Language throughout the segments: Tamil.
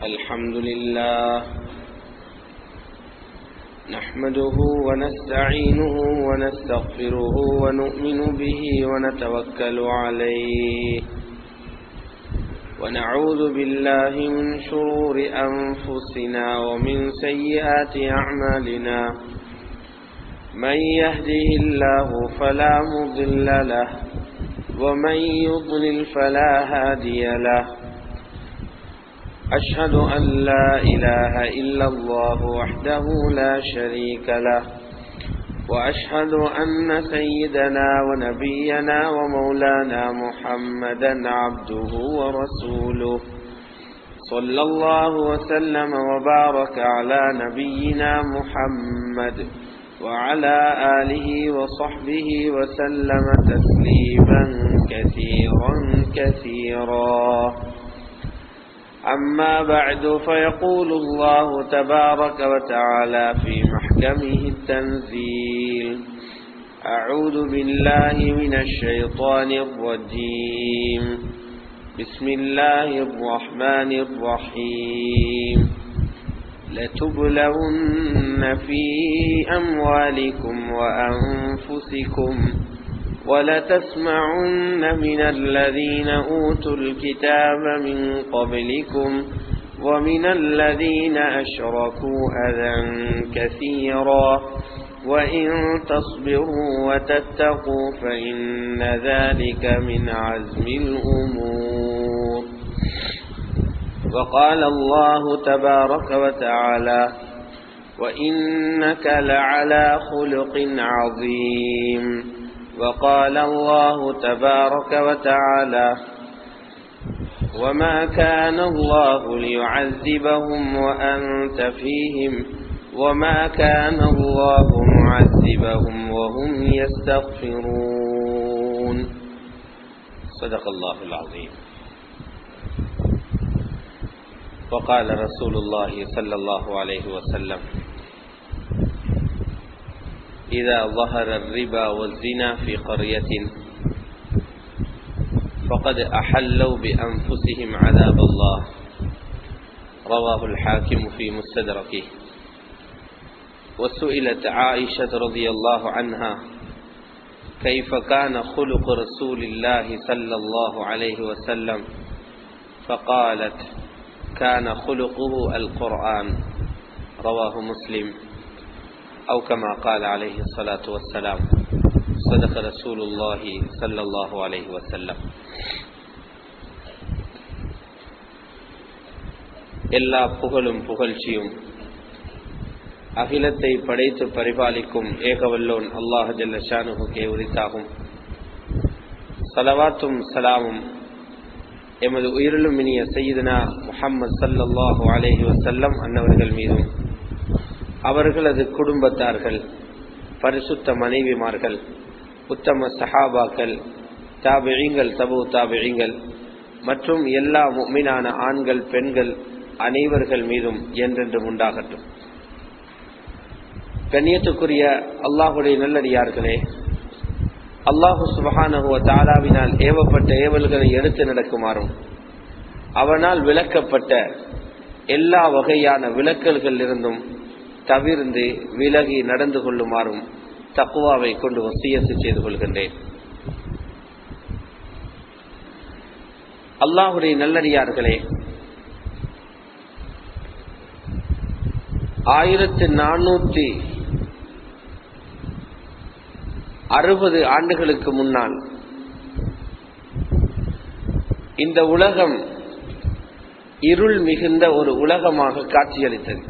الحمد لله نحمده ونستعينه ونستغفره ونؤمن به ونتوكل عليه ونعوذ بالله من شرور أنفسنا ومن سيئات أعمالنا من يهده الله فلا مضل له ومن يضلل فلا هادي له أشهد أن لا إله إلا الله وحده لا شريك له وأشهد أن سيدنا ونبينا ومولانا محمدا عبده ورسوله صلى الله وسلم وبارك على نبينا محمد وعلى آله وصحبه وسلم تسليما كثيرا كثيرا أما بعد فيقول الله تبارك وتعالى في محكمه التنزيل أعوذ بالله من الشيطان الرجيم بسم الله الرحمن الرحيم لتبلون في أموالكم وأنفسكم ولتسمعن من الذين أوتوا الكتاب من قبلكم ومن الذين أشركوا أذى كثيرا وإن تصبروا وتتقوا فإن ذلك من عزم الأمور وقال الله تبارك وتعالى وإنك لعلى خلق عظيم وقال الله تبارك وتعالى وما كان الله ليعذبهم وأنت فيهم وما كان الله معذبهم وهم يستغفرون صدق الله العظيم وقال رسول الله صلى الله عليه وسلم إذا ظهر الربا والزنا في قرية فقد أحلوا بأنفسهم عذاب الله رواه الحاكم في مستدركه وسئلت عائشة رضي الله عنها كيف كان خلق رسول الله صلى الله عليه وسلم فقالت كان خلقه القرآن رواه مسلم أو كما قال عليه الصلاة والسلام صدق رسول الله صلى الله عليه وسلم எல்லா புகழும் புகழ்ச்சியும் அகிலத்தை படைத்து பரிபாலிக்கும் ஏகவல்லோன் அல்லாஹ் ஜல்ல ஷானுகே உரித்தாகும் சலவாத்தும் சலாமும் எமது உயிரிலும் இனிய செய்தனா முஹம்மது சல்லாஹூ அலேஹி வசல்லம் அன்னவர்கள் மீதும் அவர்களது குடும்பத்தார்கள் பரிசுத்த மனைவிமார்கள் உத்தம சஹாபாக்கள் தாபிழிங்கள் தபு தாபிழிங்கள் மற்றும் எல்லா மீனான ஆண்கள் பெண்கள் அனைவர்கள் மீதும் என்றென்றும் உண்டாகட்டும் கண்ணியத்துக்குரிய அல்லாஹுடைய நல்லடியார்களே அல்லாஹு சுபஹானகுவ தாலாவினால் ஏவப்பட்ட ஏவல்களை எடுத்து நடக்குமாறும் அவனால் விளக்கப்பட்ட எல்லா வகையான விளக்கல்கள் இருந்தும் தவிர்ந்து விலகி நடந்து கொள்ளுமாறும் தக்குவாவை கொண்டு வசியத்து செய்து கொள்கின்றேன் அல்லாஹுடைய நல்லடியார்களே ஆயிரத்தி நானூற்றி அறுபது ஆண்டுகளுக்கு முன்னால் இந்த உலகம் இருள் மிகுந்த ஒரு உலகமாக காட்சியளித்தது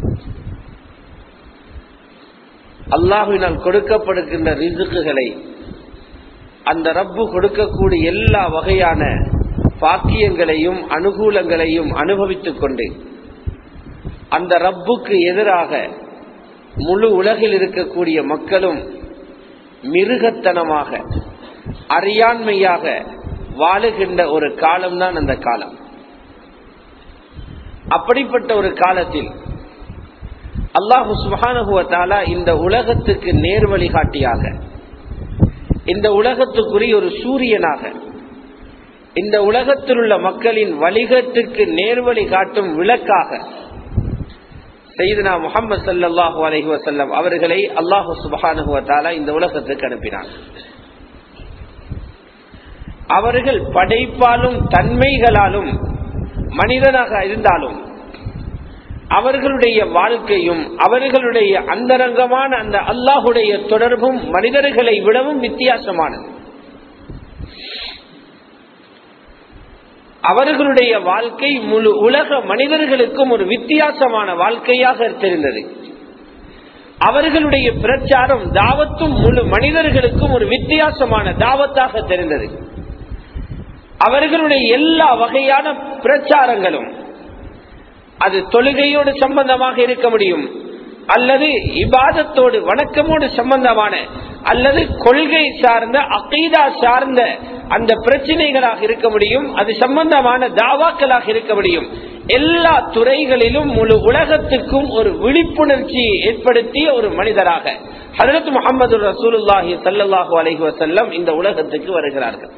அல்லாஹுவினால் கொடுக்கப்படுகின்ற ரிசுக்குகளை அந்த ரப்பு கொடுக்கக்கூடிய எல்லா வகையான பாக்கியங்களையும் அனுகூலங்களையும் அனுபவித்துக் கொண்டு அந்த ரப்புக்கு எதிராக முழு உலகில் இருக்கக்கூடிய மக்களும் மிருகத்தனமாக அறியாண்மையாக வாழுகின்ற ஒரு காலம்தான் அந்த காலம் அப்படிப்பட்ட ஒரு காலத்தில் அல்லாஹு சுபானுகுவத்தாலா இந்த உலகத்துக்கு நேர் வழிகாட்டியாக இந்த உலகத்துக்குரிய ஒரு சூரியனாக இந்த உலகத்தில் உள்ள மக்களின் வழிகட்டுக்கு நேர்வழி காட்டும் விளக்காக செய்தனா முகமது சல்லாஹூ அலஹி வசல்லம் அவர்களை அல்லாஹு சுபஹானுவத்தால இந்த உலகத்துக்கு அனுப்பினார் அவர்கள் படைப்பாலும் தன்மைகளாலும் மனிதனாக இருந்தாலும் அவர்களுடைய வாழ்க்கையும் அவர்களுடைய அந்தரங்கமான அந்த அல்லாஹுடைய தொடர்பும் மனிதர்களை விடவும் வித்தியாசமானது அவர்களுடைய வாழ்க்கை முழு உலக மனிதர்களுக்கும் ஒரு வித்தியாசமான வாழ்க்கையாக தெரிந்தது அவர்களுடைய பிரச்சாரம் தாவத்தும் முழு மனிதர்களுக்கும் ஒரு வித்தியாசமான தாவத்தாக தெரிந்தது அவர்களுடைய எல்லா வகையான பிரச்சாரங்களும் அது தொழுகையோடு சம்பந்தமாக இருக்க முடியும் அல்லது இபாதத்தோடு வணக்கமோடு சம்பந்தமான அல்லது கொள்கை சார்ந்த அகைதா சார்ந்த அந்த பிரச்சனைகளாக இருக்க முடியும் அது சம்பந்தமான தாவாக்களாக இருக்க முடியும் எல்லா துறைகளிலும் முழு உலகத்துக்கும் ஒரு விழிப்புணர்ச்சியை ஏற்படுத்திய ஒரு மனிதராக ஹதரத் முகமது ரசூலுல்லாஹி சல்லாஹூ அலஹி வசல்லம் இந்த உலகத்துக்கு வருகிறார்கள்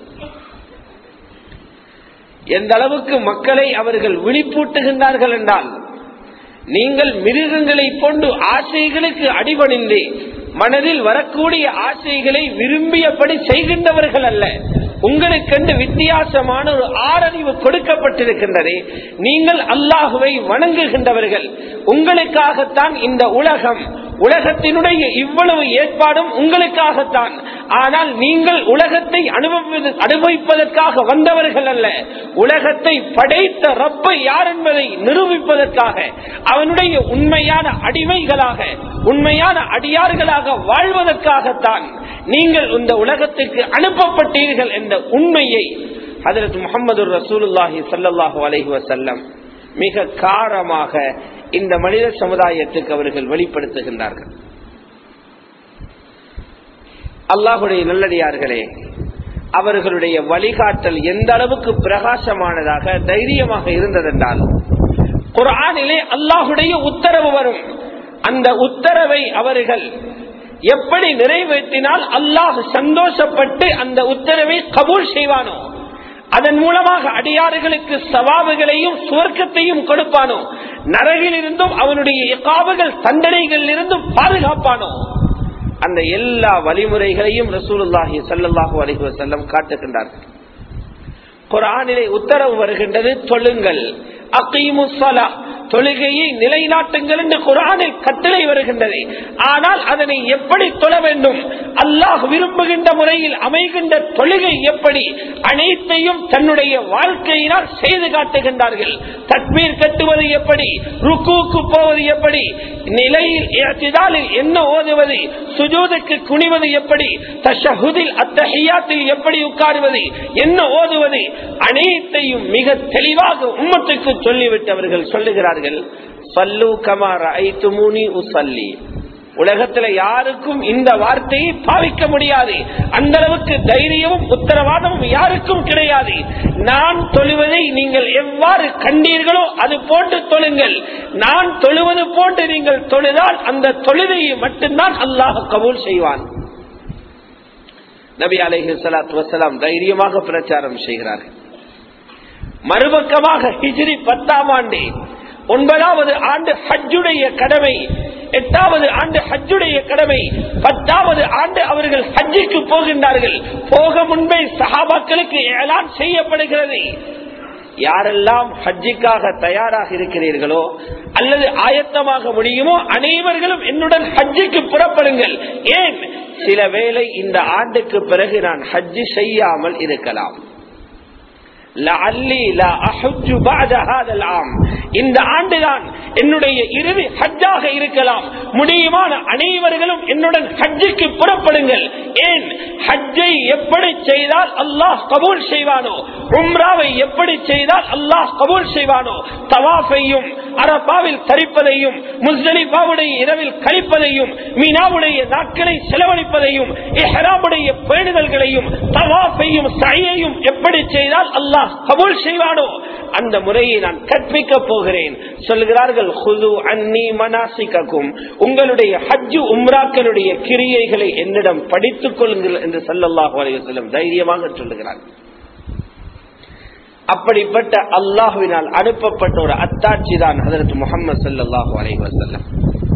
எந்த அளவுக்கு மக்களை அவர்கள் விழிப்பூட்டுகின்றார்கள் என்றால் நீங்கள் மிருகங்களை கொண்டு ஆசைகளுக்கு அடிபணிந்து மனதில் வரக்கூடிய ஆசைகளை விரும்பியபடி செய்கின்றவர்கள் அல்ல உங்களுக்கென்று வித்தியாசமான ஒரு ஆறறிவு கொடுக்கப்பட்டிருக்கின்றது நீங்கள் அல்லாஹுவை வணங்குகின்றவர்கள் உங்களுக்காகத்தான் இந்த உலகம் உலகத்தினுடைய இவ்வளவு ஏற்பாடும் உங்களுக்காகத்தான் ஆனால் நீங்கள் உலகத்தை அனுபவி அனுபவிப்பதற்காக வந்தவர்கள் அல்ல உலகத்தை படைத்த ரப்பை யார் என்பதை நிரூபிப்பதற்காக அவனுடைய உண்மையான அடிமைகளாக உண்மையான அடியார்களாக வாழ்வதற்காகத்தான் நீங்கள் இந்த உலகத்துக்கு அனுப்பப்பட்டீர்கள் என்ற உண்மையை அதற்கு முகமது ரசூலுல்லாஹி சல்லாஹூ அலஹி வசல்லம் மிக காரமாக இந்த மனித சமுதாயத்துக்கு அவர்கள் வெளிப்படுத்துகின்றார்கள் அல்லாஹுடைய நல்லடியார்களே அவர்களுடைய வழிகாட்டல் எந்த அளவுக்கு பிரகாசமானதாக தைரியமாக இருந்ததென்றால் குரானிலே அல்லாஹுடைய உத்தரவு வரும் அந்த உத்தரவை அவர்கள் எப்படி நிறைவேற்றினால் அல்லாஹ் சந்தோஷப்பட்டு அந்த உத்தரவை கபூல் செய்வானோ அதன் மூலமாக அடியாறுகளுக்கு சவாபுகளையும் சுவர்க்கத்தையும் கொடுப்பானோ நரகில் இருந்தும் அவனுடைய காவுகள் தண்டனைகளில் இருந்தும் பாதுகாப்பானோ அந்த எல்லா வழிமுறைகளையும் ரசூலுல்லாஹி சல்லாஹூ அலஹி வசல்லம் காட்டுகின்றார்கள் குரானிலே உத்தரவு வருகின்றது தொழுங்கள் அக்கீமுசலா தொழுகையை நிலைநாட்டுங்கள் என்று குரானில் கட்டளை வருகின்றது ஆனால் அதனை எப்படி தொழ வேண்டும் அல்லாஹ் விரும்புகின்ற முறையில் அமைகின்ற தொழுகை எப்படி அனைத்தையும் தன்னுடைய வாழ்க்கையினால் செய்து காட்டுகின்றார்கள் தட்மீர் கட்டுவது எப்படி ருக்குவுக்கு போவது எப்படி நிலையில் இறச்சிதாலில் என்ன ஓதுவது சுஜூதுக்கு குனிவது எப்படி தஷஹுதில் அத்தஹியாத்தில் எப்படி உட்காருவது என்ன ஓதுவது அனைத்தையும் மிக தெளிவாக உம்மத்துக்கு சொல்லிவிட்டவர்கள் சொல்லுகிறார்கள் சல்லு கமார ஐத்துமூனி உசல்லி உலகத்துல யாருக்கும் இந்த வார்த்தையை பாவிக்க முடியாது அந்த அளவுக்கு தைரியமும் உத்தரவாதமும் யாருக்கும் கிடையாது நான் தொழுவதை நீங்கள் எவ்வாறு கண்டீர்களோ அது போன்று தொழுங்கள் நான் தொழுவது போன்று நீங்கள் தொழுதால் அந்த தொழுதையை மட்டும்தான் அல்லாஹ் கபூல் செய்வான் நபி அலைஹி சலாத்து வசலாம் தைரியமாக பிரச்சாரம் செய்கிறார்கள் மறுபக்கமாக ஹிஜ்ரி பத்தாம் ஆண்டு ஒன்பதாவது ஆண்டு ஹஜ்ஜுடைய கடமை எட்டாவது ஆண்டு ஹஜ்ஜுடைய கடமை பத்தாவது ஆண்டு அவர்கள் ஹஜ்ஜுக்கு போகின்றார்கள் போக முன்பே சஹாபாக்களுக்கு ஏலான் செய்யப்படுகிறது யாரெல்லாம் ஹஜ்ஜிக்காக தயாராக இருக்கிறீர்களோ அல்லது ஆயத்தமாக முடியுமோ அனைவர்களும் என்னுடன் ஹஜ்ஜுக்கு புறப்படுங்கள் ஏன் சில வேளை இந்த ஆண்டுக்கு பிறகு நான் ஹஜ்ஜு செய்யாமல் இருக்கலாம் இந்த ஆண்டுதான் என்னுடைய இறுதி ஹஜ்ஜாக இருக்கலாம் முடியுமான அனைவர்களும் என்னுடன் ஹஜ்ஜுக்கு புறப்படுங்கள் ஏன் ஹஜ்ஜை எப்படி செய்தால் அல்லாஹ் கபூல் செய்வானோ உம்ராவை எப்படி செய்தால் அல்லாஹ் கபூல் செய்வானோ தவாஃபையும் அரபாவில் தரிப்பதையும் முஸ்தலிபாவுடைய இரவில் கழிப்பதையும் மீனாவுடைய நாட்களை செலவழிப்பதையும் எஹராமுடைய பேணுதல்களையும் தவாஃபையும் சையையும் எப்படி செய்தால் அல்லாஹ் கபூல் செய்வானோ அந்த முறையை நான் கற்பிக்க போகிறேன் சொல்கிறார்கள் ஹுது அன்னி மனாசிக்கும் உங்களுடைய ஹஜ்ஜு உம்ராக்களுடைய கிரியைகளை என்னிடம் படித்துக் கொள்ளுங்கள் என்று சல்லல்லாஹு அலைஹி வஸல்லம் தைரியமாக சொல்லுகிறார் அப்படிப்பட்ட அல்லாஹுவினால் அனுப்பப்பட்ட ஒரு அத்தாட்சி தான் அதற்கு முகமது சல்லாஹூ அலை வசல்லம்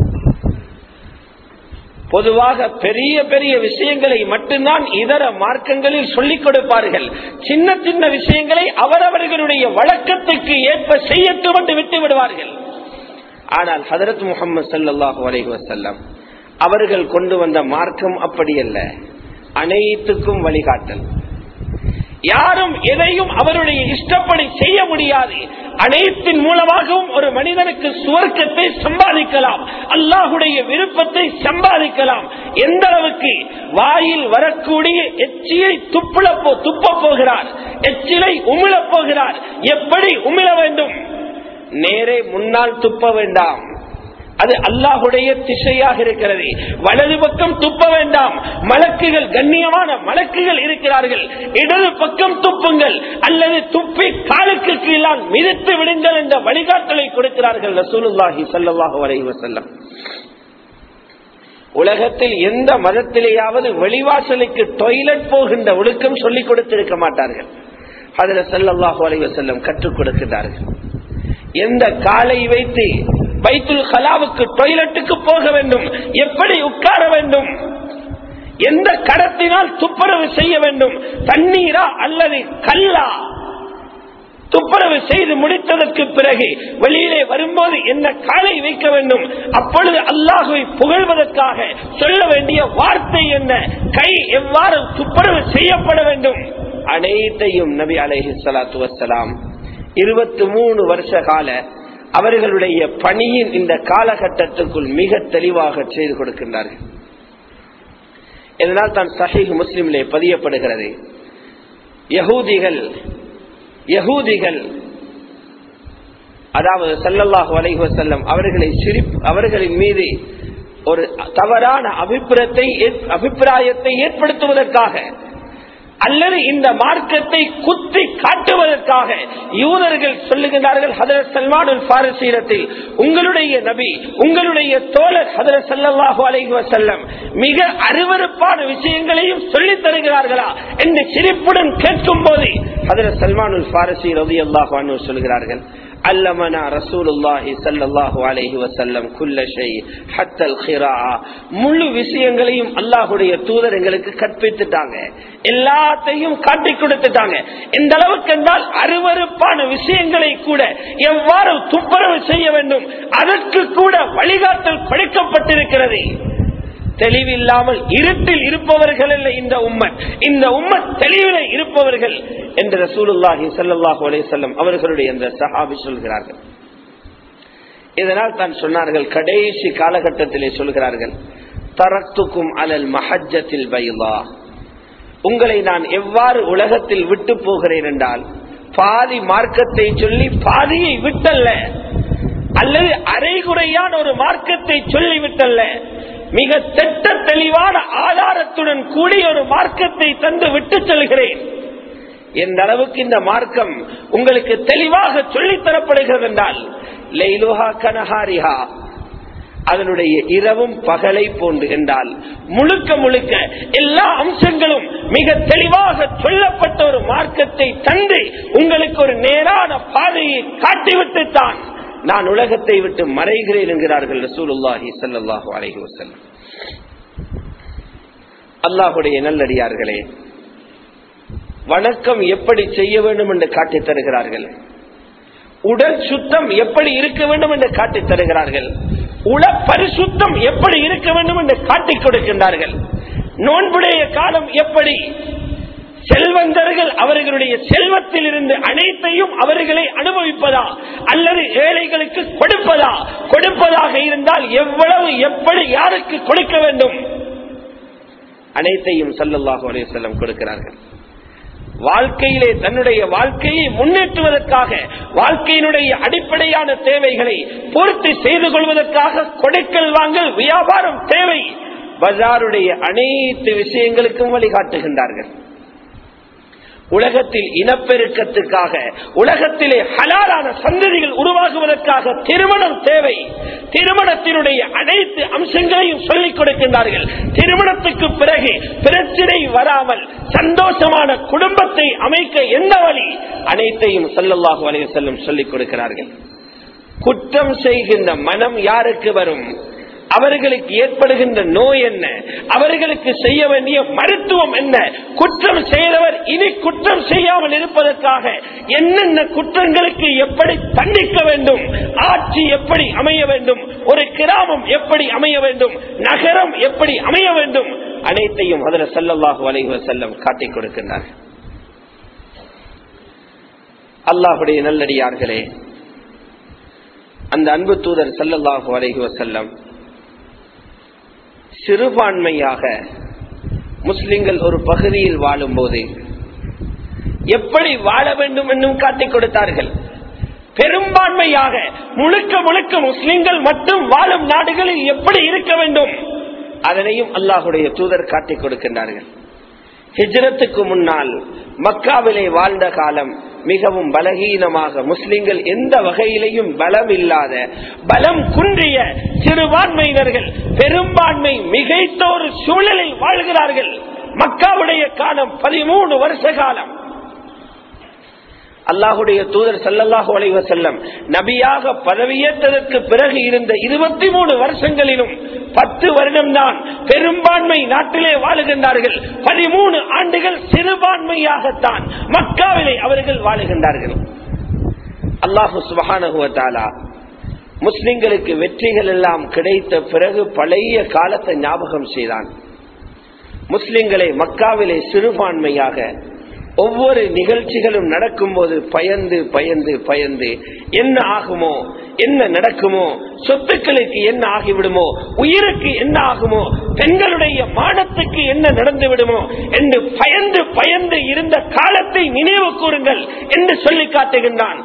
பொதுவாக பெரிய பெரிய விஷயங்களை மட்டும்தான் இதர மார்க்கங்களில் சொல்லிக் கொடுப்பார்கள் சின்ன சின்ன விஷயங்களை அவரவர்களுடைய வழக்கத்துக்கு ஏற்ப செய்யட்டும் என்று விட்டு விடுவார்கள் ஆனால் ஹதரத் முகமது சல்லாஹூ அலைஹி வசல்லம் அவர்கள் கொண்டு வந்த மார்க்கம் அப்படி அல்ல அனைத்துக்கும் வழிகாட்டல் யாரும் எதையும் அவருடைய இஷ்டப்படி செய்ய முடியாது அனைத்தின் மூலமாகவும் ஒரு மனிதனுக்கு சுவர்க்கத்தை சம்பாதிக்கலாம் அல்லாஹுடைய விருப்பத்தை சம்பாதிக்கலாம் எந்த அளவுக்கு வாயில் வரக்கூடிய எச்சியை துப்புல போ துப்ப போகிறார் எச்சிலை உமிழப் போகிறார் எப்படி உமிழ வேண்டும் நேரே முன்னால் துப்ப வேண்டாம் அது அல்லாஹுடைய திசையாக இருக்கிறது வலது பக்கம் துப்ப வேண்டாம் மலக்குகள் கண்ணியமான மலக்குகள் இருக்கிறார்கள் இடது பக்கம் துப்புங்கள் அல்லது துப்பி காலுக்கு கீழால் மிதித்து விடுங்கள் என்ற வழிகாட்டலை கொடுக்கிறார்கள் ரசூலுல்லாஹி சல்லாஹூ அலைஹி வஸல்லம் உலகத்தில் எந்த மதத்திலேயாவது வெளிவாசலுக்கு டொய்லெட் போகின்ற ஒழுக்கம் சொல்லிக் கொடுத்திருக்க மாட்டார்கள் அதுல சல்லாஹூ அலைஹி வஸல்லம் கற்றுக் கொடுக்கிறார்கள் எந்த காலை வைத்து பைத்துல் கலாவுக்கு டொய்லெட்டுக்கு போக வேண்டும் எப்படி உட்கார வேண்டும் எந்த கடத்தினால் துப்புரவு செய்ய வேண்டும் தண்ணீரா அல்லது கல்லா துப்புரவு செய்து முடித்ததற்கு பிறகு வெளியிலே வரும்போது என்ன காலை வைக்க வேண்டும் அப்பொழுது அல்லாஹுவை புகழ்வதற்காக சொல்ல வேண்டிய வார்த்தை என்ன கை எவ்வாறு துப்புரவு செய்யப்பட வேண்டும் அனைத்தையும் நபி அலைஹி சலாத்து வசலாம் இருபத்தி மூணு வருஷ கால அவர்களுடைய பணியின் இந்த காலகட்டத்திற்குள் மிக தெளிவாக செய்து கொடுக்கின்றார்கள் இதனால் தான் சஹீஹ் முஸ்லிமிலே பதியப்படுகிறது யகூதிகள் யகூதிகள் அதாவது சல்லல்லாஹு அலைஹி வஸல்லம் அவர்களை சிரிப்பு அவர்களின் மீது ஒரு தவறான அபிப்பிரத்தை அபிப்பிராயத்தை ஏற்படுத்துவதற்காக அல்லது இந்த மார்க்கத்தை குத்தி காட்டுவதற்காக யூதர்கள் சொல்லுகின்றார்கள் ஹதரத் சல்மான் பாரசீரத்தில் உங்களுடைய நபி உங்களுடைய தோழர் ஹதரத் சல்லாஹூ அலைஹி வசல்லம் மிக அருவறுப்பான விஷயங்களையும் சொல்லித் தருகிறார்களா என்று சிரிப்புடன் கேட்கும் போது ஹதரத் சல்மான் பாரசி ரவி அல்லாஹ் சொல்கிறார்கள் علمنا رسول الله صلى الله عليه وسلم كل شيء حتى الخراء முழு விஷயங்களையும் அல்லாஹ்வுடைய தூதர் எங்களுக்கு கற்பித்துட்டாங்க எல்லாத்தையும் காட்டி கொடுத்துட்டாங்க எந்த அளவுக்கு என்றால் அருவறுப்பான விஷயங்களை கூட எவ்வாறு துப்புரவு செய்ய வேண்டும் அதற்கு கூட வழிகாட்டல் படைக்கப்பட்டிருக்கிறது தெளிவில்லாமல் இருட்டில் இருப்பவர்கள் அல்ல இந்த உம்மத் இந்த உம்மத் தெளிவில இருப்பவர்கள் என்று ரசூலுல்லாஹி சல்லாஹூ அலையம் அவர்களுடைய இந்த சஹாபி சொல்கிறார்கள் இதனால் தான் சொன்னார்கள் கடைசி காலகட்டத்திலே சொல்கிறார்கள் தரத்துக்கும் அலல் மஹஜத்தில் பைலா உங்களை நான் எவ்வாறு உலகத்தில் விட்டு போகிறேன் என்றால் பாதி மார்க்கத்தை சொல்லி பாதியை விட்டல்ல அல்லது அரைகுறையான ஒரு மார்க்கத்தை சொல்லிவிட்டல்ல மிக திட்ட தெளிவான ஆதாரத்துடன் கூடிய ஒரு மார்க்கத்தை தந்து விட்டு செல்கிறேன் எந்த அளவுக்கு இந்த மார்க்கம் உங்களுக்கு தெளிவாக சொல்லித் தரப்படுகிறது என்றால் லைலுஹா கனஹாரிஹா அதனுடைய இரவும் பகலை போன்று என்றால் முழுக்க முழுக்க எல்லா அம்சங்களும் மிக தெளிவாக சொல்லப்பட்ட ஒரு மார்க்கத்தை தந்து உங்களுக்கு ஒரு நேரான பாதையை காட்டிவிட்டு தான் நான் உலகத்தை விட்டு மறைகிறேன் என்கிறார்கள் ரசூலுல்லாஹி சல்லாஹூ அலஹி வசல்லம் அல்லாஹுடைய நல்லடியார்களே வணக்கம் எப்படி செய்ய வேண்டும் என்று காட்டித் தருகிறார்கள் உடல் சுத்தம் எப்படி இருக்க வேண்டும் என்று காட்டித் தருகிறார்கள் உள பரிசுத்தம் எப்படி இருக்க வேண்டும் என்று காட்டிக் கொடுக்கின்றார்கள் நோன்புடைய காலம் எப்படி செல்வந்தர்கள் அவர்களுடைய செல்வத்தில் இருந்து அனைத்தையும் அவர்களை அனுபவிப்பதா அல்லது ஏழைகளுக்கு கொடுப்பதா கொடுப்பதாக இருந்தால் எவ்வளவு எப்படி யாருக்கு கொடுக்க வேண்டும் அனைத்தையும் சல்லல்லாஹு அலையம் கொடுக்கிறார்கள் வாழ்க்கையிலே தன்னுடைய வாழ்க்கையை முன்னேற்றுவதற்காக வாழ்க்கையினுடைய அடிப்படையான தேவைகளை பூர்த்தி செய்து கொள்வதற்காக கொடுக்கல் வாங்கல் வியாபாரம் தேவை பஜாருடைய அனைத்து விஷயங்களுக்கும் வழிகாட்டுகின்றார்கள் உலகத்தில் இனப்பெருக்கத்துக்காக உலகத்திலே ஹலாலான சந்ததிகள் உருவாகுவதற்காக திருமணம் தேவை திருமணத்தினுடைய அனைத்து அம்சங்களையும் சொல்லிக் கொடுக்கின்றார்கள் திருமணத்துக்கு பிறகு பிரச்சனை வராமல் சந்தோஷமான குடும்பத்தை அமைக்க என்ன வழி அனைத்தையும் சல்லல்லாஹு அலைஹி செல்லும் சொல்லிக் கொடுக்கிறார்கள் குற்றம் செய்கின்ற மனம் யாருக்கு வரும் அவர்களுக்கு ஏற்படுகின்ற நோய் என்ன அவர்களுக்கு செய்ய வேண்டிய மருத்துவம் என்ன குற்றம் செய்தவர் இனி குற்றம் செய்யாமல் இருப்பதற்காக என்னென்ன குற்றங்களுக்கு எப்படி தண்டிக்க வேண்டும் ஆட்சி எப்படி அமைய வேண்டும் ஒரு கிராமம் எப்படி அமைய வேண்டும் நகரம் எப்படி அமைய வேண்டும் அனைத்தையும் அதில் செல்லல்லாஹு அலைஹி செல்லம் காட்டிக் கொடுக்கின்றார் அல்லாஹுடைய நல்லடியார்களே அந்த அன்பு தூதர் சல்லல்லாஹு அலைஹி வசல்லம் சிறுபான்மையாக முஸ்லிம்கள் ஒரு பகுதியில் வாழும் போது எப்படி வாழ வேண்டும் என்றும் காட்டிக் கொடுத்தார்கள் பெரும்பான்மையாக முழுக்க முழுக்க முஸ்லிம்கள் மட்டும் வாழும் நாடுகளில் எப்படி இருக்க வேண்டும் அதனையும் அல்லாஹுடைய தூதர் காட்டிக் கொடுக்கின்றார்கள் ஹிஜ்ரத்துக்கு முன்னால் மக்காவிலே வாழ்ந்த காலம் மிகவும் பலகீனமாக முஸ்லிம்கள் எந்த வகையிலையும் பலம் இல்லாத பலம் குன்றிய சிறுபான்மையினர்கள் பெரும்பான்மை மிகைத்த ஒரு சூழலில் வாழ்கிறார்கள் மக்காவுடைய காலம் பதிமூணு வருஷ காலம் அல்லாஹுடைய தூதர் சல்லல்லாஹு அலைவ செல்லம் நபியாக பதவியேற்றதற்கு பிறகு இருந்த இருபத்தி மூணு வருஷங்களிலும் பத்து வருடம்தான் பெரும்பான்மை நாட்டிலே வாழுகின்றார்கள் பதிமூணு ஆண்டுகள் சிறுபான்மையாகத்தான் மக்காவிலே அவர்கள் வாழுகின்றார்கள் அல்லாஹு சுபகானுவத்தாலா முஸ்லிம்களுக்கு வெற்றிகள் எல்லாம் கிடைத்த பிறகு பழைய காலத்தை ஞாபகம் செய்தான் முஸ்லிம்களை மக்காவிலே சிறுபான்மையாக ஒவ்வொரு நிகழ்ச்சிகளும் நடக்கும் போது பயந்து பயந்து பயந்து என்ன ஆகுமோ என்ன நடக்குமோ சொத்துக்களுக்கு என்ன ஆகிவிடுமோ உயிருக்கு என்ன ஆகுமோ பெண்களுடைய மானத்துக்கு என்ன நடந்து விடுமோ என்று பயந்து பயந்து இருந்த காலத்தை நினைவு கூறுங்கள் என்று சொல்லி காட்டுகின்றான்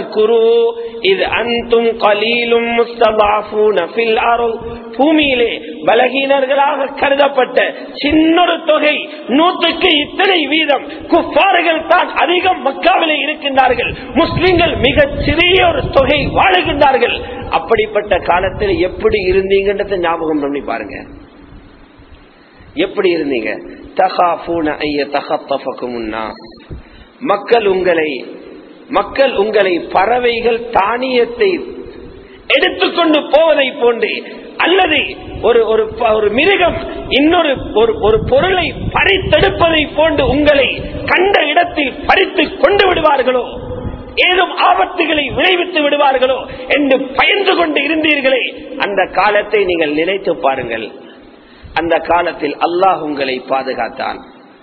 பூமியிலே பலகீனர்களாக கருதப்பட்ட சின்னொரு தொகை நூற்றுக்கு இத்தனை வீதம் குப்பாறுகள் தான் அதிகம் மக்காவிலே இருக்கின்றார்கள் முஸ்லிம்கள் மிக சிறிய ஒரு தொகை வாழுகின்றார்கள் அப்படிப்பட்ட காலத்தில் எப்படி இருந்தீங்கன்றத ஞாபகம் பண்ணி பாருங்க எப்படி இருந்தீங்க தகாஃபூன ஐய தகத்தஃபக்கும் மக்கள் உங்களை மக்கள் உங்களை பறவைகள் தானியத்தை எடுத்துக்கொண்டு போவதை போன்று அல்லது ஒரு ஒரு ஒரு மிருகம் இன்னொரு ஒரு பொருளை பறித்தெடுப்பதை போன்று உங்களை கண்ட இடத்தில் பறித்து கொண்டு விடுவார்களோ ஏதும் ஆபத்துகளை விளைவித்து விடுவார்களோ என்று பயந்து கொண்டு இருந்தீர்களே அந்த காலத்தை நீங்கள் நினைத்து பாருங்கள் அந்த காலத்தில் அல்லாஹ் உங்களை பாதுகாத்தான்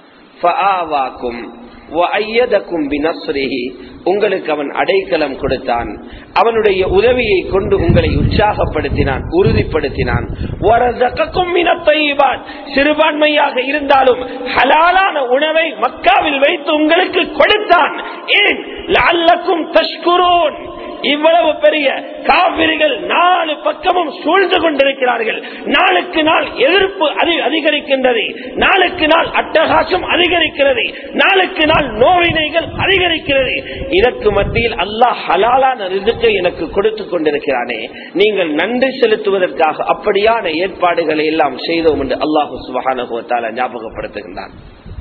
உங்களுக்கு அவன் அடைக்கலம் கொடுத்தான் அவனுடைய உதவியை கொண்டு உங்களை உற்சாகப்படுத்தினான் உறுதிப்படுத்தினான் சிறுபான்மையாக இருந்தாலும் ஹலாலான உணவை மக்காவில் வைத்து உங்களுக்கு கொடுத்தான் ஏன் லால்லக்கும் தஷ்குரோன் இவ்வளவு பெரிய காவிரிகள் நாலு பக்கமும் சூழ்ந்து கொண்டிருக்கிறார்கள் நாளுக்கு நாள் எதிர்ப்பு அதிகரிக்கின்றது நாளுக்கு நாள் அட்டகாசம் அதிகரிக்கிறது நாளுக்கு நாள் நோவினைகள் அதிகரிக்கிறது இதற்கு மத்தியில் அல்லாஹ் ஹலாலான ரிதுக்கை எனக்கு கொடுத்து கொண்டிருக்கிறானே நீங்கள் நன்றி செலுத்துவதற்காக அப்படியான ஏற்பாடுகளை எல்லாம் செய்தோம் என்று அல்லாஹு சுபகானுவத்தால ஞாபகப்படுத்துகின்றான்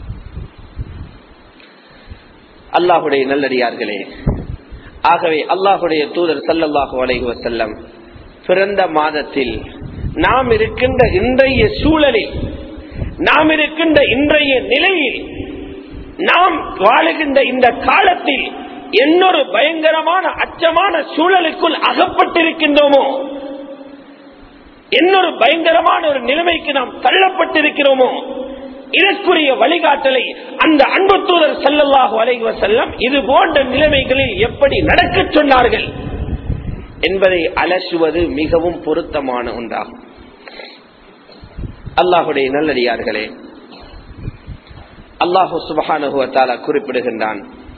அல்லாஹுடைய நல்லடியார்களே ஆகவே அல்லாஹுடைய தூதர் சல்லல்லாஹு அலைஹி வசல்லம் பிறந்த மாதத்தில் நாம் இருக்கின்ற இன்றைய சூழலில் நாம் இருக்கின்ற இன்றைய நிலையில் நாம் வாழுகின்ற இந்த காலத்தில் என்னொரு பயங்கரமான அச்சமான சூழலுக்குள் அகப்பட்டிருக்கின்றோமோ என்னொரு பயங்கரமான ஒரு நிலைமைக்கு நாம் தள்ளப்பட்டிருக்கிறோமோ இதற்குரிய வழிகாட்டலை அந்த அன்பு தூதர் செல்லல்லாஹு அலைவ செல்லம் இது போன்ற நிலைமைகளில் எப்படி நடக்க சொன்னார்கள் என்பதை அலசுவது மிகவும் பொருத்தமான ஒன்றாகும் அல்லாஹுடைய நல்லடியார்களே அல்லாஹு சுபஹானுவத்தாலா குறிப்பிடுகின்றான்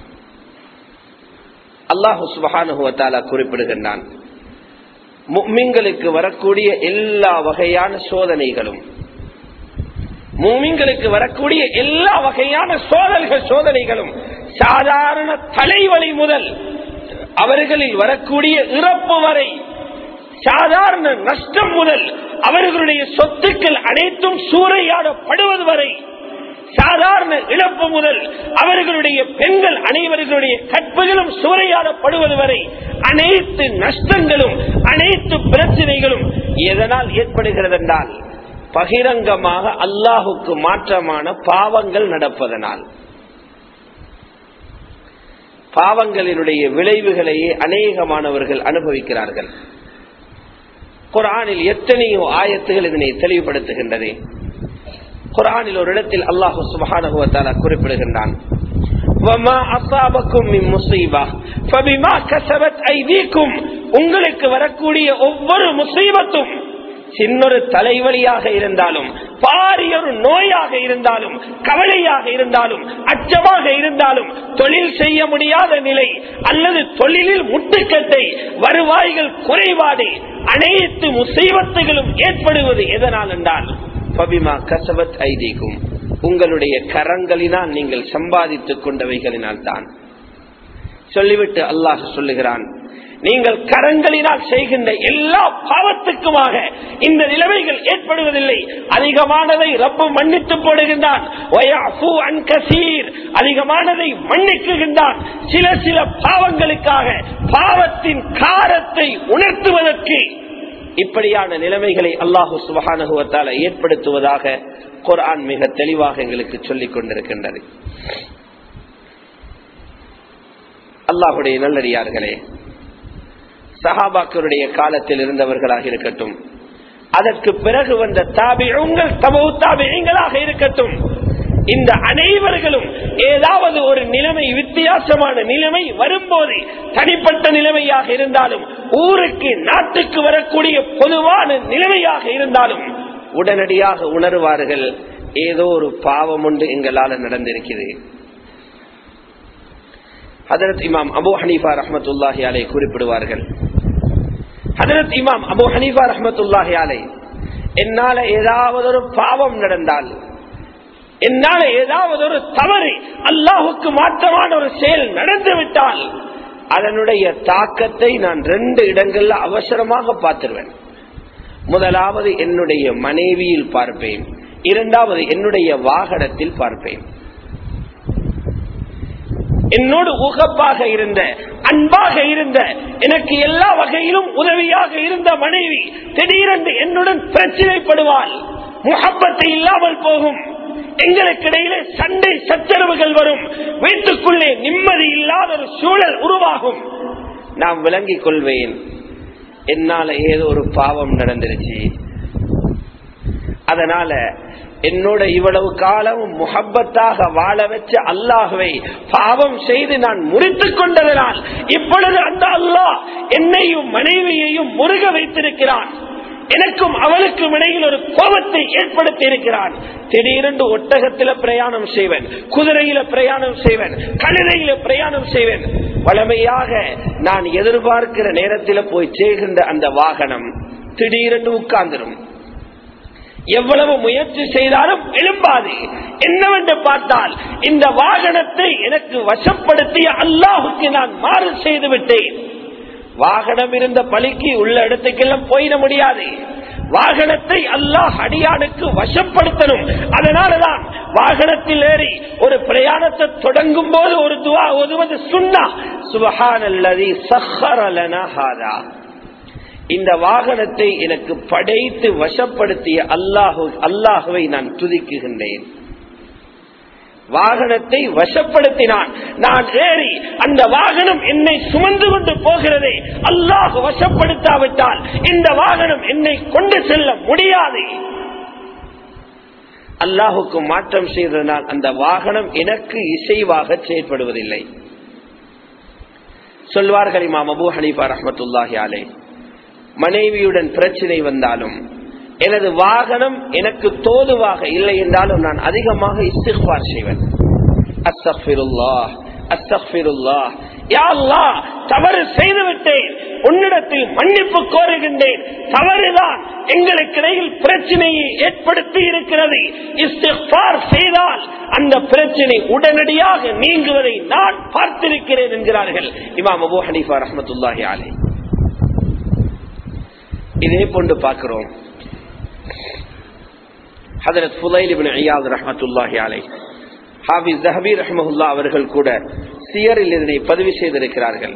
அல்லாஹு சுபஹானுவத்தாலா குறிப்பிடுகின்றான் முக்மிங்களுக்கு வரக்கூடிய எல்லா வகையான சோதனைகளும் மூமிங்களுக்கு வரக்கூடிய எல்லா வகையான சோதனைகள் சோதனைகளும் சாதாரண தலைவலி முதல் அவர்களில் வரக்கூடிய இறப்பு வரை சாதாரண நஷ்டம் முதல் அவர்களுடைய சொத்துக்கள் அனைத்தும் சூறையாடப்படுவது வரை சாதாரண இழப்பு முதல் அவர்களுடைய பெண்கள் அனைவர்களுடைய கற்புகளும் சூறையாடப்படுவது வரை அனைத்து நஷ்டங்களும் அனைத்து பிரச்சனைகளும் எதனால் ஏற்படுகிறது என்றால் பகிரங்கமாக அல்லாஹுக்கு மாற்றமான பாவங்கள் நடப்பதனால் பாவங்களினுடைய விளைவுகளையே அநேகமானவர்கள் அனுபவிக்கிறார்கள் குரானில் எத்தனையோ ஆயத்துகள் இதனை தெளிவுபடுத்துகின்றது குரானில் ஒரு இடத்தில் அல்லாஹு சுபஹானகுவத்தால குறிப்பிடுகின்றான் உங்களுக்கு வரக்கூடிய ஒவ்வொரு முசீபத்தும் சின்னொரு தலைவலியாக இருந்தாலும் பாரியொரு நோயாக இருந்தாலும் கவலையாக இருந்தாலும் அச்சமாக இருந்தாலும் தொழில் செய்ய முடியாத நிலை அல்லது தொழிலில் முட்டுக்கட்டை வருவாய்கள் குறைபாடு அனைத்து முசீபத்துகளும் ஏற்படுவது எதனால் என்றால் பபிமா கசவத் ஐதீகும் உங்களுடைய கரங்களினால் நீங்கள் சம்பாதித்துக் கொண்டவைகளினால் தான் சொல்லிவிட்டு அல்லாஹ் சொல்லுகிறான் நீங்கள் கரங்களினால் செய்கின்ற எல்லா பாவத்துக்குமாக இந்த நிலைமைகள் ஏற்படுவதில்லை அதிகமானதை ரப்பு மன்னித்து போடுகின்றான் அதிகமானதை மன்னிக்குகின்றான் சில சில பாவங்களுக்காக பாவத்தின் காரத்தை உணர்த்துவதற்கு இப்படியான நிலைமைகளை அல்லாஹு சுபகானுவத்தால ஏற்படுத்துவதாக குர்ஆன் மிக தெளிவாக எங்களுக்கு சொல்லிக் கொண்டிருக்கின்றது அல்லாஹுடைய நல்லடியார்களே சஹாபாக்களுடைய காலத்தில் இருந்தவர்களாக இருக்கட்டும் அதற்கு பிறகு வந்த தாபியங்கள் தபவு தாபியங்களாக இருக்கட்டும் இந்த அனைவர்களும் ஏதாவது ஒரு நிலைமை வித்தியாசமான நிலைமை வரும்போது தனிப்பட்ட நிலைமையாக இருந்தாலும் ஊருக்கு நாட்டுக்கு வரக்கூடிய பொதுவான நிலைமையாக இருந்தாலும் உடனடியாக உணர்வார்கள் ஏதோ ஒரு பாவம் ஒன்று எங்களால் நடந்திருக்கிறது ஹதரத் இமாம் அபு ஹனீஃபா ரஹமத்துல்லாஹி அலை குறிப்பிடுவார்கள் ஹதரத் இமாம் அபு ஹனீஃபா ரஹமத்துல்லாஹி அலை என்னால ஏதாவது ஒரு பாவம் நடந்தால் என்னால ஏதாவது ஒரு தவறு அல்லாஹுக்கு மாற்றமான ஒரு செயல் நடந்து விட்டால் அதனுடைய தாக்கத்தை நான் ரெண்டு இடங்கள்ல அவசரமாக பார்த்துருவேன் முதலாவது என்னுடைய மனைவியில் பார்ப்பேன் இரண்டாவது என்னுடைய வாகனத்தில் பார்ப்பேன் என்னோடு உகப்பாக இருந்த அன்பாக இருந்த எனக்கு எல்லா வகையிலும் உதவியாக இருந்த மனைவி திடீரென்று என்னுடன் பிரச்சனைப்படுவாள் முகப்பத்தை இல்லாமல் போகும் எங்களுக்கு இடையிலே சண்டை சச்சரவுகள் வரும் வீட்டுக்குள்ளே நிம்மதி இல்லாத ஒரு சூழல் உருவாகும் நாம் விளங்கிக் கொள்வேன் என்னால ஏதோ ஒரு பாவம் நடந்துருச்சு அதனால என்னோட இவ்வளவு காலம் முகப்பத்தாக வாழ வச்ச அல்லாஹுவை பாவம் செய்து நான் முறித்துக் கொண்டதனால் இப்பொழுது அந்த அல்லாஹ் என்னையும் மனைவியையும் முருக வைத்திருக்கிறான் எனக்கும் அவளுக்கும் இடையில் ஒரு கோபத்தை ஏற்படுத்தி இருக்கிறான் திடீரென்று ஒட்டகத்தில பிரயாணம் செய்வேன் குதிரையில பிரயாணம் செய்வேன் கழுதையில பிரயாணம் செய்வேன் வளமையாக நான் எதிர்பார்க்கிற நேரத்தில் போய் செய்கின்ற அந்த வாகனம் திடீரென்று உட்கார்ந்துடும் எவ்வளவு முயற்சி செய்தாலும் எழும்பாது என்னவென்று பார்த்தால் இந்த வாகனத்தை எனக்கு வசப்படுத்திய அல்லாஹுக்கு நான் மாறு செய்து விட்டேன் வாகனம் இருந்த பலிக்கு உள்ள இடத்துக்கெல்லாம் போயிட முடியாது வாகனத்தை அல்லாஹ் அடியானுக்கு வசப்படுத்தணும் அதனாலதான் வாகனத்தில் ஏறி ஒரு பிரயாணத்தை தொடங்கும் போது ஒரு துவா ஒதுவது சுண்ணா சுபஹான் அல்லது சஹரலனஹாதா இந்த வாகனத்தை எனக்கு படைத்து வசப்படுத்திய அல்லாஹு அல்லாஹுவை நான் துதிக்குகின்றேன் வாகனத்தை வசப்படுத்தினான் நான் ஏறி அந்த வாகனம் என்னை சுமந்து கொண்டு போகிறதே அல்லாஹ் வசப்படுத்தாவிட்டால் இந்த வாகனம் என்னை கொண்டு செல்ல முடியாது அல்லாஹுக்கு மாற்றம் செய்ததனால் அந்த வாகனம் எனக்கு இசைவாக செயற்படுவதில்லை சொல்வார்கள் இமாம் அபு ஹனீஃபா ரஹமத்துல்லாஹி அலை மனைவியுடன் பிரச்சனை வந்தாலும் எனது வாகனம் எனக்கு தோதுவாக இல்லை என்றாலும் நான் அதிகமாக இஸ்திஃபார் செய்வேன் அஸ்தக்ஃபிருல்லா அஸ்தக்ஃபிருல்லா யா அல்லாஹ் தவறு செய்துவிட்டேன் உன்னிடத்தில் மன்னிப்பு கோருகின்றேன் தவறுதான் எங்களுக்கு இடையில் பிரச்சனையை ஏற்படுத்தி இருக்கிறது இஸ்திஃபார் செய்தால் அந்த பிரச்சனை உடனடியாக நீங்குவதை நான் பார்த்திருக்கிறேன் என்கிறார்கள் இமாம் அபூ ஹனீஃபா ரஹ்மத்துல்லாஹி அலைஹி இதே போன்று பார்க்கிறோம் ஹதரத் ஃபுலைல் இப்னு இயாத் ரஹ்மத்துல்லாஹி அலைஹி ஹாபிஸ் ஜஹபி ரஹ்மஹுல்லா அவர்கள் கூட சியரில் இதனை பதிவு செய்திருக்கிறார்கள்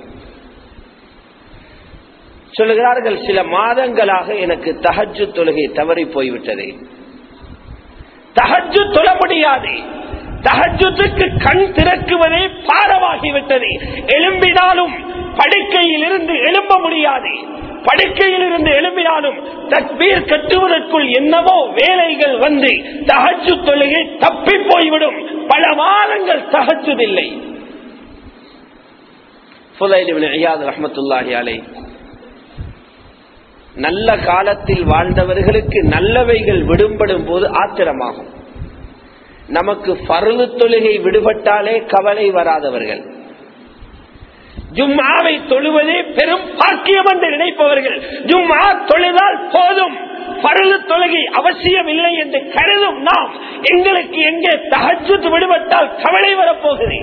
சொல்லுகிறார்கள் சில மாதங்களாக எனக்கு தஹஜ்ஜு தொழுகை தவறி போய்விட்டது தஹஜ்ஜு தொழ முடியாது தஹஜுக்கு கண் திறக்குவதே பாரமாகிவிட்டது எழும்பினாலும் படுக்கையில் இருந்து எழும்ப முடியாது படுக்கையில் இருந்து எழும்பினாலும் தக்பீர் கட்டுவதற்குள் என்னவோ வேலைகள் வந்து தகச்சு தொழுகை தப்பி போய்விடும் பல மாதங்கள் தகச்சுதில்லை ரஹமத்துல்லாஹி அலை நல்ல காலத்தில் வாழ்ந்தவர்களுக்கு நல்லவைகள் விடுபடும் போது ஆத்திரமாகும் நமக்கு பருது தொழுகை விடுபட்டாலே கவலை வராதவர்கள் ஜும்மாவை தொழுவதே பெரும் பாக்கியம் என்று நினைப்பவர்கள் ஜும்மா தொழுதால் போதும் பருது தொழுகை அவசியம் இல்லை என்று கருதும் நாம் எங்களுக்கு எங்கே தகச்சு விடுபட்டால் கவலை வரப்போகிறேன்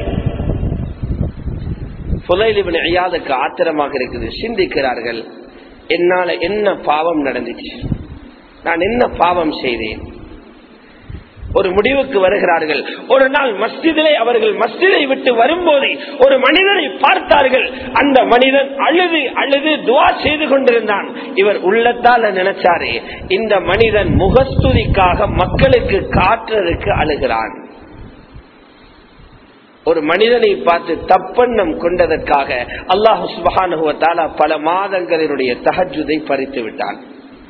புலைலிவன் ஐயாதுக்கு ஆத்திரமாக இருக்குது சிந்திக்கிறார்கள் என்னால என்ன பாவம் நடந்துச்சு நான் என்ன பாவம் செய்தேன் ஒரு முடிவுக்கு வருகிறார்கள் ஒரு நாள் மஸ்ஜிதிலே அவர்கள் மஸ்ஜிதை விட்டு வரும்போது ஒரு மனிதனை பார்த்தார்கள் அந்த மனிதன் அழுது அழுது துவா செய்து கொண்டிருந்தான் இவர் உள்ளத்தால நினைச்சாரே இந்த மனிதன் முகஸ்துதிக்காக மக்களுக்கு காட்டுறதுக்கு அழுகிறான் ஒரு மனிதனை பார்த்து தப்பெண்ணம் கொண்டதற்காக அல்லாஹு சுபகானுவத்தால பல மாதங்களினுடைய தகஜுதை பறித்து விட்டான்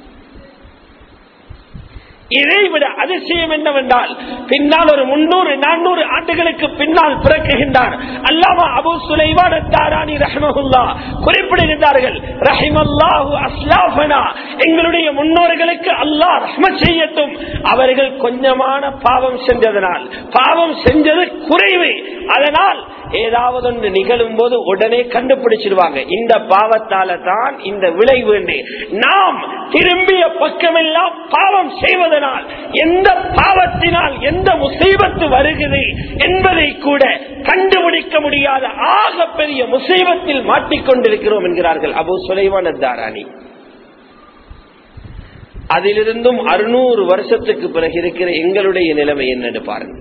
இதை விட அதிசயம் என்னவென்றால் பின்னால் ஒரு முன்னூறு நானூறு ஆண்டுகளுக்கு பின்னால் பிறக்குகின்றார் அல்லாமா அபு சுலைவான் தாராணி ரஹமகுல்லா குறிப்பிடுகின்றார்கள் ரஹிமல்லாஹு அஸ்லாஃபனா எங்களுடைய முன்னோர்களுக்கு அல்லாஹ் ரஹ்ம செய்யட்டும் அவர்கள் கொஞ்சமான பாவம் செஞ்சதனால் பாவம் செஞ்சது குறைவு அதனால் ஏதாவது ஒன்று நிகழும் போது உடனே கண்டுபிடிச்சிருவாங்க இந்த பாவத்தால தான் இந்த விளைவு என்று நாம் திரும்பிய பக்கமெல்லாம் பாவம் செய்வதனால் எந்த பாவத்தினால் எந்த முசீபத்து வருகிறது என்பதை கூட கண்டுபிடிக்க முடியாத ஆக பெரிய முசீபத்தில் மாட்டிக்கொண்டிருக்கிறோம் என்கிறார்கள் அபு சுலைவான தாராணி அதிலிருந்தும் அறுநூறு வருஷத்துக்கு பிறகு இருக்கிற எங்களுடைய நிலைமை என்னன்னு பாருங்க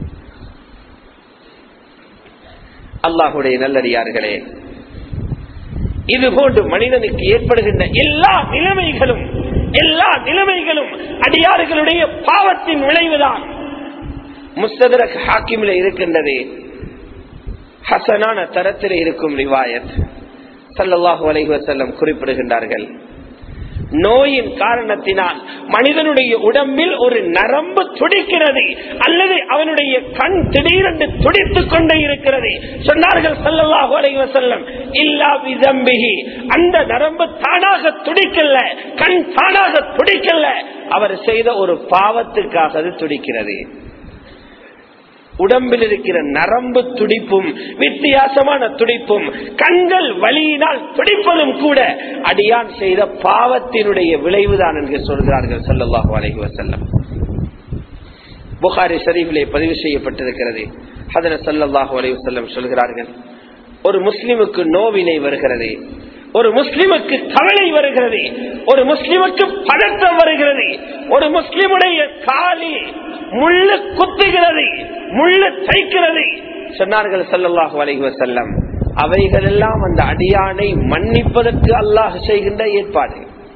அல்லாஹுடைய நல்லடியார்களே இது போன்று மனிதனுக்கு ஏற்படுகின்ற எல்லா நிலைமைகளும் எல்லா நிலைமைகளும் அடியாறுகளுடைய பாவத்தின் விளைவுதான் முஸ்தரக் ஹாக்கிமில் இருக்கின்றது ஹசனான தரத்தில் இருக்கும் ரிவாயத் சல்லாஹூ அலைவசல்லம் குறிப்பிடுகின்றார்கள் நோயின் காரணத்தினால் மனிதனுடைய உடம்பில் ஒரு நரம்பு துடிக்கிறது அல்லது அவனுடைய கண் திடீரென்று துடித்துக் கொண்டே இருக்கிறது சொன்னார்கள் சல்லல்லாஹு அலைஹி வஸல்லம் இல்லா விதம்பிஹி அந்த நரம்பு தானாக துடிக்கல கண் தானாக துடிக்கல அவர் செய்த ஒரு பாவத்துக்காக அது துடிக்கிறது உடம்பில் இருக்கிற நரம்பு துடிப்பும் வித்தியாசமான துடிப்பும் கண்கள் வழியினால் துடிப்பதும் கூட அடியான் செய்த பாவத்தினுடைய விளைவுதான் என்று சொல்கிறார்கள் சல்லாஹூ அலஹி வசல்லம் புகாரி ஷரீஃபிலே பதிவு செய்யப்பட்டிருக்கிறது ஹதர சல்லாஹூ அலி வசல்லம் சொல்கிறார்கள் ஒரு முஸ்லிமுக்கு நோவினை வருகிறது ஒரு முஸ்லிமுக்கு கவலை வருகிறது ஒரு முஸ்லிமுக்கு பதட்டம் வருகிறது ஒரு முஸ்லிமுடைய காலி முள்ளு குத்துகிறது முள்ளு தைக்கிறது சொன்னார்கள் சல்லாஹு அலைஹி வசல்லம் அவைகள் எல்லாம் அந்த அடியானை மன்னிப்பதற்கு அல்லாஹ் செய்கின்ற ஏற்பாடு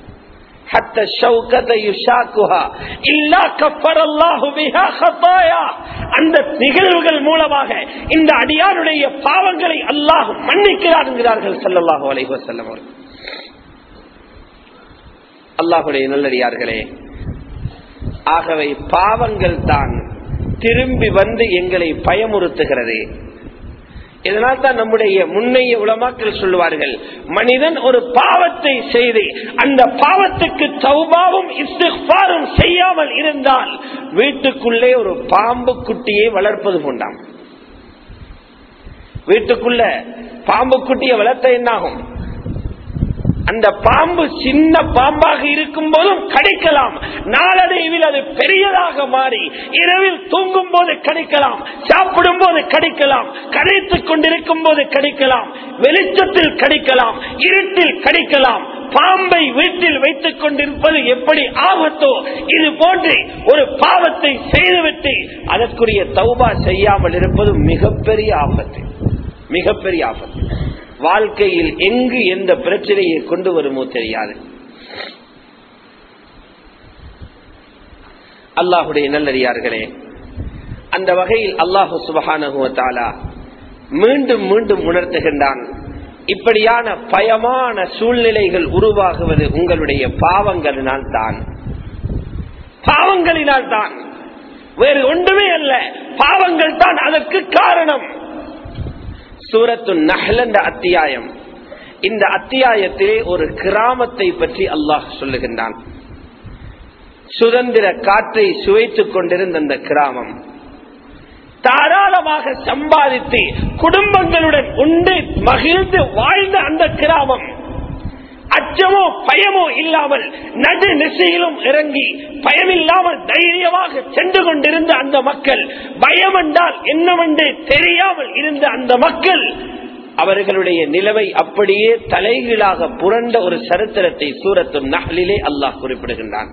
அந்த நிகழ்வுகள் மூலமாக இந்த அடியாருடைய பாவங்களை அல்லாஹ் மன்னிக்கிறார் என்கிறார்கள் சல்லாஹூ அலைஹி வசல்லம் அவர்கள் அல்லாஹுடைய நல்லடியார்களே ஆகவே பாவங்கள் தான் திரும்பி வந்து எங்களை பயமுறுத்துகிறது இதனால் தான் நம்முடைய முன்னைய உலமாக்கள் சொல்லுவார்கள் மனிதன் ஒரு பாவத்தை செய்து அந்த பாவத்துக்கு தௌபாவும் இஸ்திஃபாரும் செய்யாமல் இருந்தால் வீட்டுக்குள்ளே ஒரு பாம்பு குட்டியை வளர்ப்பது கொண்டாம் வீட்டுக்குள்ள பாம்பு குட்டிய வளர்த்த என்னாகும் அந்த பாம்பு சின்ன பாம்பாக இருக்கும் போதும் கடிக்கலாம் நாளடைவில் அது பெரியதாக மாறி இரவில் தூங்கும் போது கடிக்கலாம் சாப்பிடும் போது கடிக்கலாம் கடித்துக் கொண்டிருக்கும் போது கடிக்கலாம் வெளிச்சத்தில் கடிக்கலாம் இருட்டில் கடிக்கலாம் பாம்பை வீட்டில் வைத்துக் கொண்டிருப்பது எப்படி ஆபத்தோ இது போன்று ஒரு பாவத்தை செய்துவிட்டு அதற்குரிய தௌபா செய்யாமல் இருப்பது மிகப்பெரிய ஆபத்து மிகப்பெரிய ஆபத்து வாழ்க்கையில் எங்கு எந்த பிரச்சனையை கொண்டு வருமோ தெரியாது அல்லாஹுடைய நல்லடியார்களே அந்த வகையில் அல்லாஹு சுபகானுவத்தாலா மீண்டும் மீண்டும் உணர்த்துகின்றான் இப்படியான பயமான சூழ்நிலைகள் உருவாகுவது உங்களுடைய பாவங்களினால் தான் பாவங்களினால் தான் வேறு ஒன்றுமே அல்ல பாவங்கள் தான் அதற்கு காரணம் சூரத்து நஹல் என்ற அத்தியாயம் இந்த அத்தியாயத்திலே ஒரு கிராமத்தை பற்றி அல்லாஹ் சொல்லுகின்றான் சுதந்திர காற்றை சுவைத்துக் கொண்டிருந்த அந்த கிராமம் தாராளமாக சம்பாதித்து குடும்பங்களுடன் உண்டு மகிழ்ந்து வாழ்ந்த அந்த கிராமம் அச்சமோ பயமோ இல்லாமல் நடு நிசையிலும் இறங்கி பயமில்லாமல் தைரியமாக சென்று கொண்டிருந்த அந்த மக்கள் பயம் என்றால் என்னவென்று தெரியாமல் இருந்த அந்த மக்கள் அவர்களுடைய நிலைமை அப்படியே தலைகீழாக புரண்ட ஒரு சரித்திரத்தை சூரத்து நகலிலே அல்லாஹ் குறிப்பிடுகின்றான்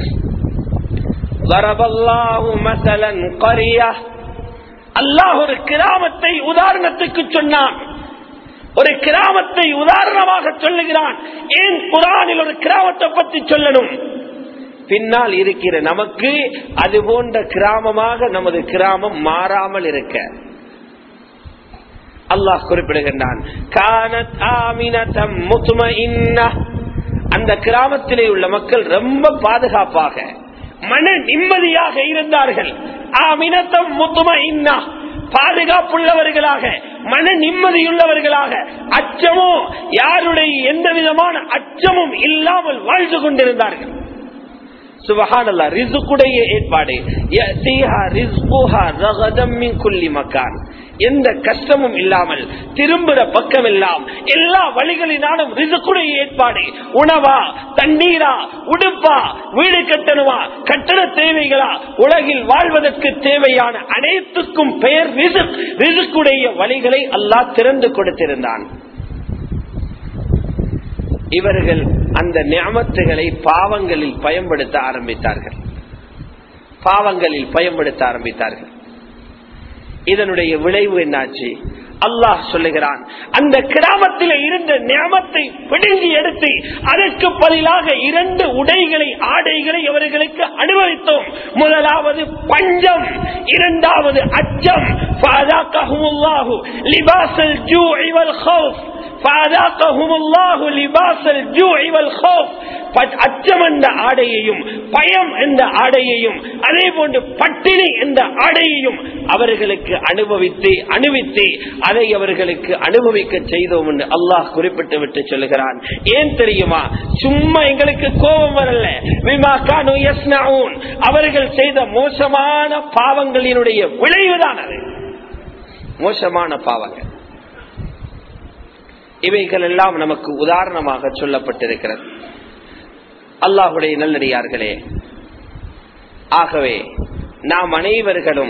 அல்லாஹ் ஒரு கிராமத்தை உதாரணத்துக்கு சொன்னான் ஒரு கிராமத்தை உதாரணமாக சொல்லுகிறான் ஏன் குரானில் ஒரு கிராமத்தை பற்றி சொல்லணும் பின்னால் இருக்கிற நமக்கு அது போன்ற கிராமமாக நமது கிராமம் மாறாமல் இருக்க அல்லாஹ் குறிப்பிடுகின்றான் அந்த கிராமத்திலே உள்ள மக்கள் ரொம்ப பாதுகாப்பாக மன நிம்மதியாக இருந்தார்கள் ஆமினத்தம் முத்தும இன்னா பாதுகாப்புள்ளவர்களாக மன நிம்மதியுள்ளவர்களாக அச்சமோ யாருடைய எந்த விதமான அச்சமும் இல்லாமல் வாழ்ந்து கொண்டிருந்தார்கள் சுபஹானல்லா ரிசுக்குடைய ஏற்பாடு எந்த கஷ்டமும் இல்லாமல் திரும்புற பக்கம் எல்லாம் எல்லா வழிகளினாலும் ரிசுக்குடைய ஏற்பாடு உணவா தண்ணீரா உடுப்பா வீடு கட்டணுமா கட்டண தேவைகளா உலகில் வாழ்வதற்கு தேவையான அனைத்துக்கும் பெயர் ரிசுக்குடைய வழிகளை அல்லாஹ் திறந்து கொடுத்திருந்தான் இவர்கள் அந்த ஞாபகத்துகளை பாவங்களில் பயன்படுத்த ஆரம்பித்தார்கள் பாவங்களில் பயன்படுத்த ஆரம்பித்தார்கள் இதனுடைய விளைவு என்னாச்சு அல்லாஹ் சொல்லுகிறான் அந்த கிராமத்தில் இருந்த ஞாபத்தை பிடுங்கி எடுத்து அதற்கு பதிலாக இரண்டு உடைகளை ஆடைகளை அவர்களுக்கு அனுபவித்தோம் முதலாவது பஞ்சம் இரண்டாவது அச்சம் லிபாசல் ஜூ இவல் ஹவுஸ் அச்சம் என்ற ஆடையையும் பயம் என்ற ஆடையையும் அதே போன்று பட்டினி என்ற ஆடையையும் அவர்களுக்கு அனுபவித்து அணிவித்து அதை அவர்களுக்கு அனுபவிக்க செய்தோம் என்று அல்லாஹ் குறிப்பிட்டு விட்டு சொல்லுகிறான் ஏன் தெரியுமா சும்மா எங்களுக்கு கோபம் வரல விமாக்கானு அவர்கள் செய்த மோசமான பாவங்களினுடைய விளைவுதான் அது மோசமான பாவங்கள் இவைகள் எல்லாம் நமக்கு உதாரணமாக சொல்லப்பட்டிருக்கிறது அல்லாஹுடைய நல்லடியார்களே ஆகவே நாம் அனைவர்களும்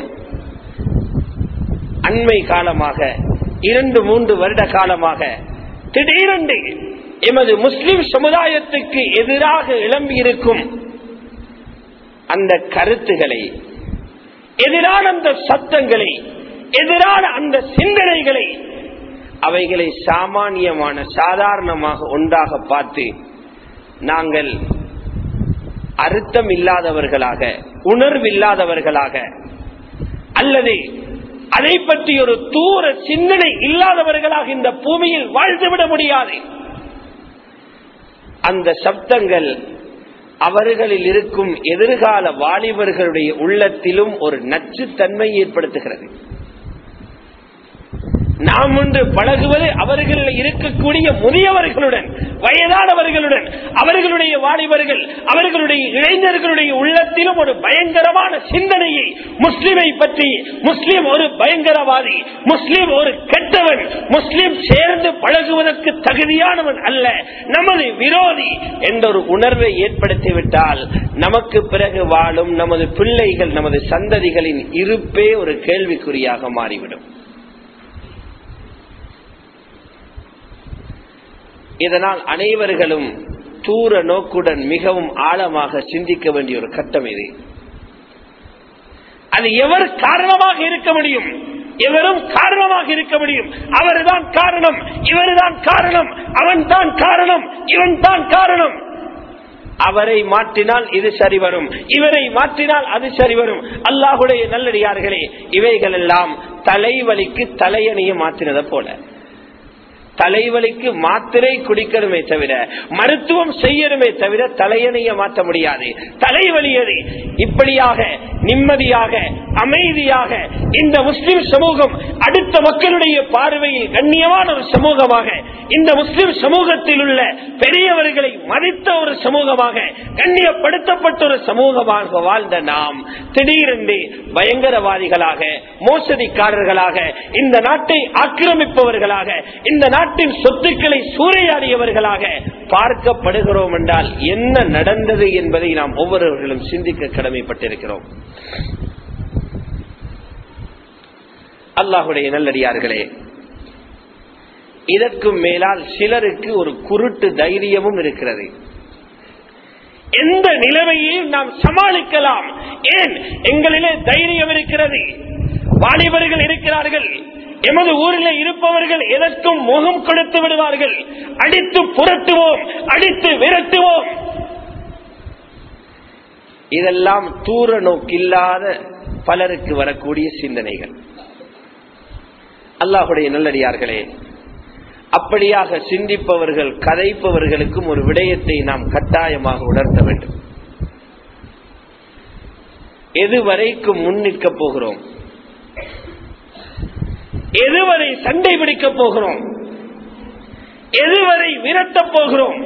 அண்மை காலமாக இரண்டு மூன்று வருட காலமாக திடீரென்று எமது முஸ்லிம் சமுதாயத்துக்கு எதிராக எழும்பியிருக்கும் அந்த கருத்துகளை எதிரான அந்த சத்தங்களை எதிரான அந்த சிந்தனைகளை அவைகளை சாமானியமான சாதாரணமாக ஒன்றாக பார்த்து நாங்கள் அர்த்தம் இல்லாதவர்களாக உணர்வில்லாதவர்களாக அல்லது அதை பற்றி ஒரு தூர சிந்தனை இல்லாதவர்களாக இந்த பூமியில் வாழ்ந்துவிட முடியாது அந்த சப்தங்கள் அவர்களில் இருக்கும் எதிர்கால வாலிபர்களுடைய உள்ளத்திலும் ஒரு நச்சுத்தன்மை ஏற்படுத்துகிறது நாம் ஒன்று பழகுவது அவர்களில் இருக்கக்கூடிய முதியவர்களுடன் வயதானவர்களுடன் அவர்களுடைய வாலிபர்கள் அவர்களுடைய இளைஞர்களுடைய உள்ளத்திலும் ஒரு பயங்கரமான சிந்தனையை முஸ்லிமை பற்றி முஸ்லிம் ஒரு பயங்கரவாதி முஸ்லிம் ஒரு கெட்டவன் முஸ்லிம் சேர்ந்து பழகுவதற்கு தகுதியானவன் அல்ல நமது விரோதி என்ற ஒரு உணர்வை ஏற்படுத்திவிட்டால் நமக்கு பிறகு வாழும் நமது பிள்ளைகள் நமது சந்ததிகளின் இருப்பே ஒரு கேள்விக்குறியாக மாறிவிடும் இதனால் அனைவர்களும் தூர நோக்குடன் மிகவும் ஆழமாக சிந்திக்க வேண்டிய ஒரு கட்டம் இது அது எவர் காரணமாக இருக்க முடியும் எவரும் காரணமாக இருக்க முடியும் அவர்தான் காரணம் இவர்தான் காரணம் அவன் தான் காரணம் இவன் தான் காரணம் அவரை மாற்றினால் இது சரி வரும் இவரை மாற்றினால் அது சரி வரும் அல்லாஹுடைய நல்லடியார்களே இவைகள் எல்லாம் தலைவலிக்கு தலையணியை மாற்றினதை போல தலைவலிக்கு மாத்திரை குடிக்கணுமே தவிர மருத்துவம் செய்யணுமே தவிர தலையணைய மாற்ற முடியாது தலைவலியது இப்படியாக நிம்மதியாக அமைதியாக இந்த முஸ்லிம் சமூகம் அடுத்த மக்களுடைய பார்வையில் கண்ணியமான ஒரு சமூகமாக இந்த முஸ்லிம் சமூகத்தில் உள்ள பெரியவர்களை மதித்த ஒரு சமூகமாக கண்ணியப்படுத்தப்பட்ட ஒரு சமூகமாக வாழ்ந்த நாம் திடீரென்று பயங்கரவாதிகளாக மோசடிக்காரர்களாக இந்த நாட்டை ஆக்கிரமிப்பவர்களாக இந்த நாட்டின் சொத்துக்களை சூறையாடியவர்களாக பார்க்கப்படுகிறோம் என்றால் என்ன நடந்தது என்பதை நாம் ஒவ்வொருவர்களும் சிந்திக்க கடமைப்பட்டிருக்கிறோம் அல்லாஹுடைய நல்லடியார்களே இதற்கும் மேலால் சிலருக்கு ஒரு குருட்டு தைரியமும் இருக்கிறது எந்த நிலைமையையும் நாம் சமாளிக்கலாம் ஏன் எங்களிலே தைரியம் இருக்கிறது வாலிபர்கள் இருக்கிறார்கள் எமது ஊரில் இருப்பவர்கள் எதற்கும் முகம் கொடுத்து விடுவார்கள் அடித்து புரட்டுவோம் அடித்து விரட்டுவோம் இதெல்லாம் தூர நோக்கில்லாத பலருக்கு வரக்கூடிய சிந்தனைகள் அல்லாஹுடைய நல்லடியார்களே அப்படியாக சிந்திப்பவர்கள் கதைப்பவர்களுக்கும் ஒரு விடயத்தை நாம் கட்டாயமாக உணர்த்த வேண்டும் எதுவரைக்கும் முன்னிற்க போகிறோம் எதுவரை சண்டை பிடிக்கப் போகிறோம் எதுவரை விரட்டப் போகிறோம்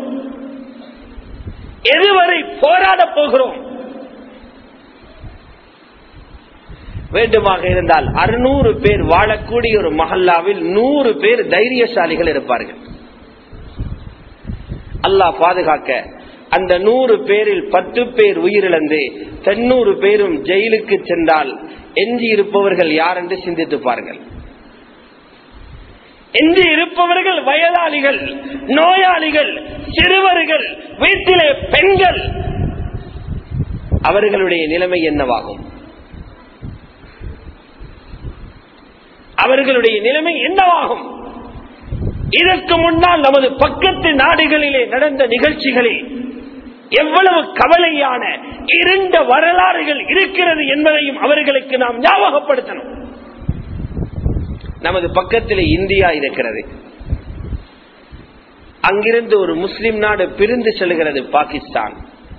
எதுவரை போராடப் போகிறோம் வேண்டுமாக இருந்தால் அறுநூறு பேர் வாழக்கூடிய ஒரு மஹல்லாவில் நூறு பேர் தைரியசாலிகள் இருப்பார்கள் அல்லாஹ் பாதுகாக்க அந்த நூறு பேரில் பத்து பேர் உயிரிழந்து தொண்ணூறு பேரும் ஜெயிலுக்கு சென்றால் எஞ்சி இருப்பவர்கள் யார் என்று சிந்தித்து பாருங்கள் எஞ்சி இருப்பவர்கள் வயதாளிகள் நோயாளிகள் சிறுவர்கள் வீட்டிலே பெண்கள் அவர்களுடைய நிலைமை என்னவாகும் அவர்களுடைய நிலைமை என்னவாகும் இதற்கு முன்னால் நமது பக்கத்து நாடுகளிலே நடந்த நிகழ்ச்சிகளில் எவ்வளவு கவலையான இருண்ட வரலாறுகள் இருக்கிறது என்பதையும் அவர்களுக்கு நாம் ஞாபகப்படுத்தணும் நமது பக்கத்தில் இந்தியா இருக்கிறது அங்கிருந்து ஒரு முஸ்லிம் நாடு பிரிந்து செல்கிறது பாகிஸ்தான்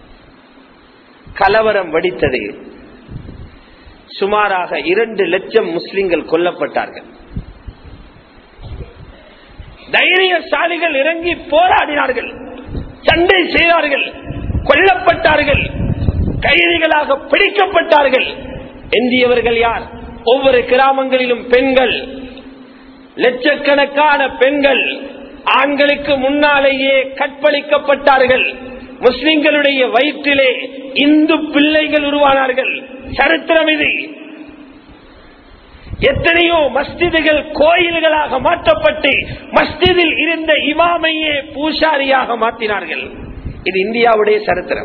கலவரம் வடித்தது சுமாராக இரண்டு லட்சம் முஸ்லிம்கள் கொல்லப்பட்டார்கள் தைரியசாலிகள் இறங்கி போராடினார்கள் சண்டை செய்தார்கள் கொல்லப்பட்டார்கள் கைதிகளாக பிடிக்கப்பட்டார்கள் எஞ்சியவர்கள் யார் ஒவ்வொரு கிராமங்களிலும் பெண்கள் லட்சக்கணக்கான பெண்கள் ஆண்களுக்கு முன்னாலேயே கற்பழிக்கப்பட்டார்கள் முஸ்லிம்களுடைய வயிற்றிலே இந்து பிள்ளைகள் உருவானார்கள் சரித்திரம் இது எத்தனையோ மஸ்ஜிதுகள் கோயில்களாக மாற்றப்பட்டு மஸ்ஜிதில் இருந்த இமாமையே பூசாரியாக மாற்றினார்கள் இது இந்தியாவுடைய சரித்திரம்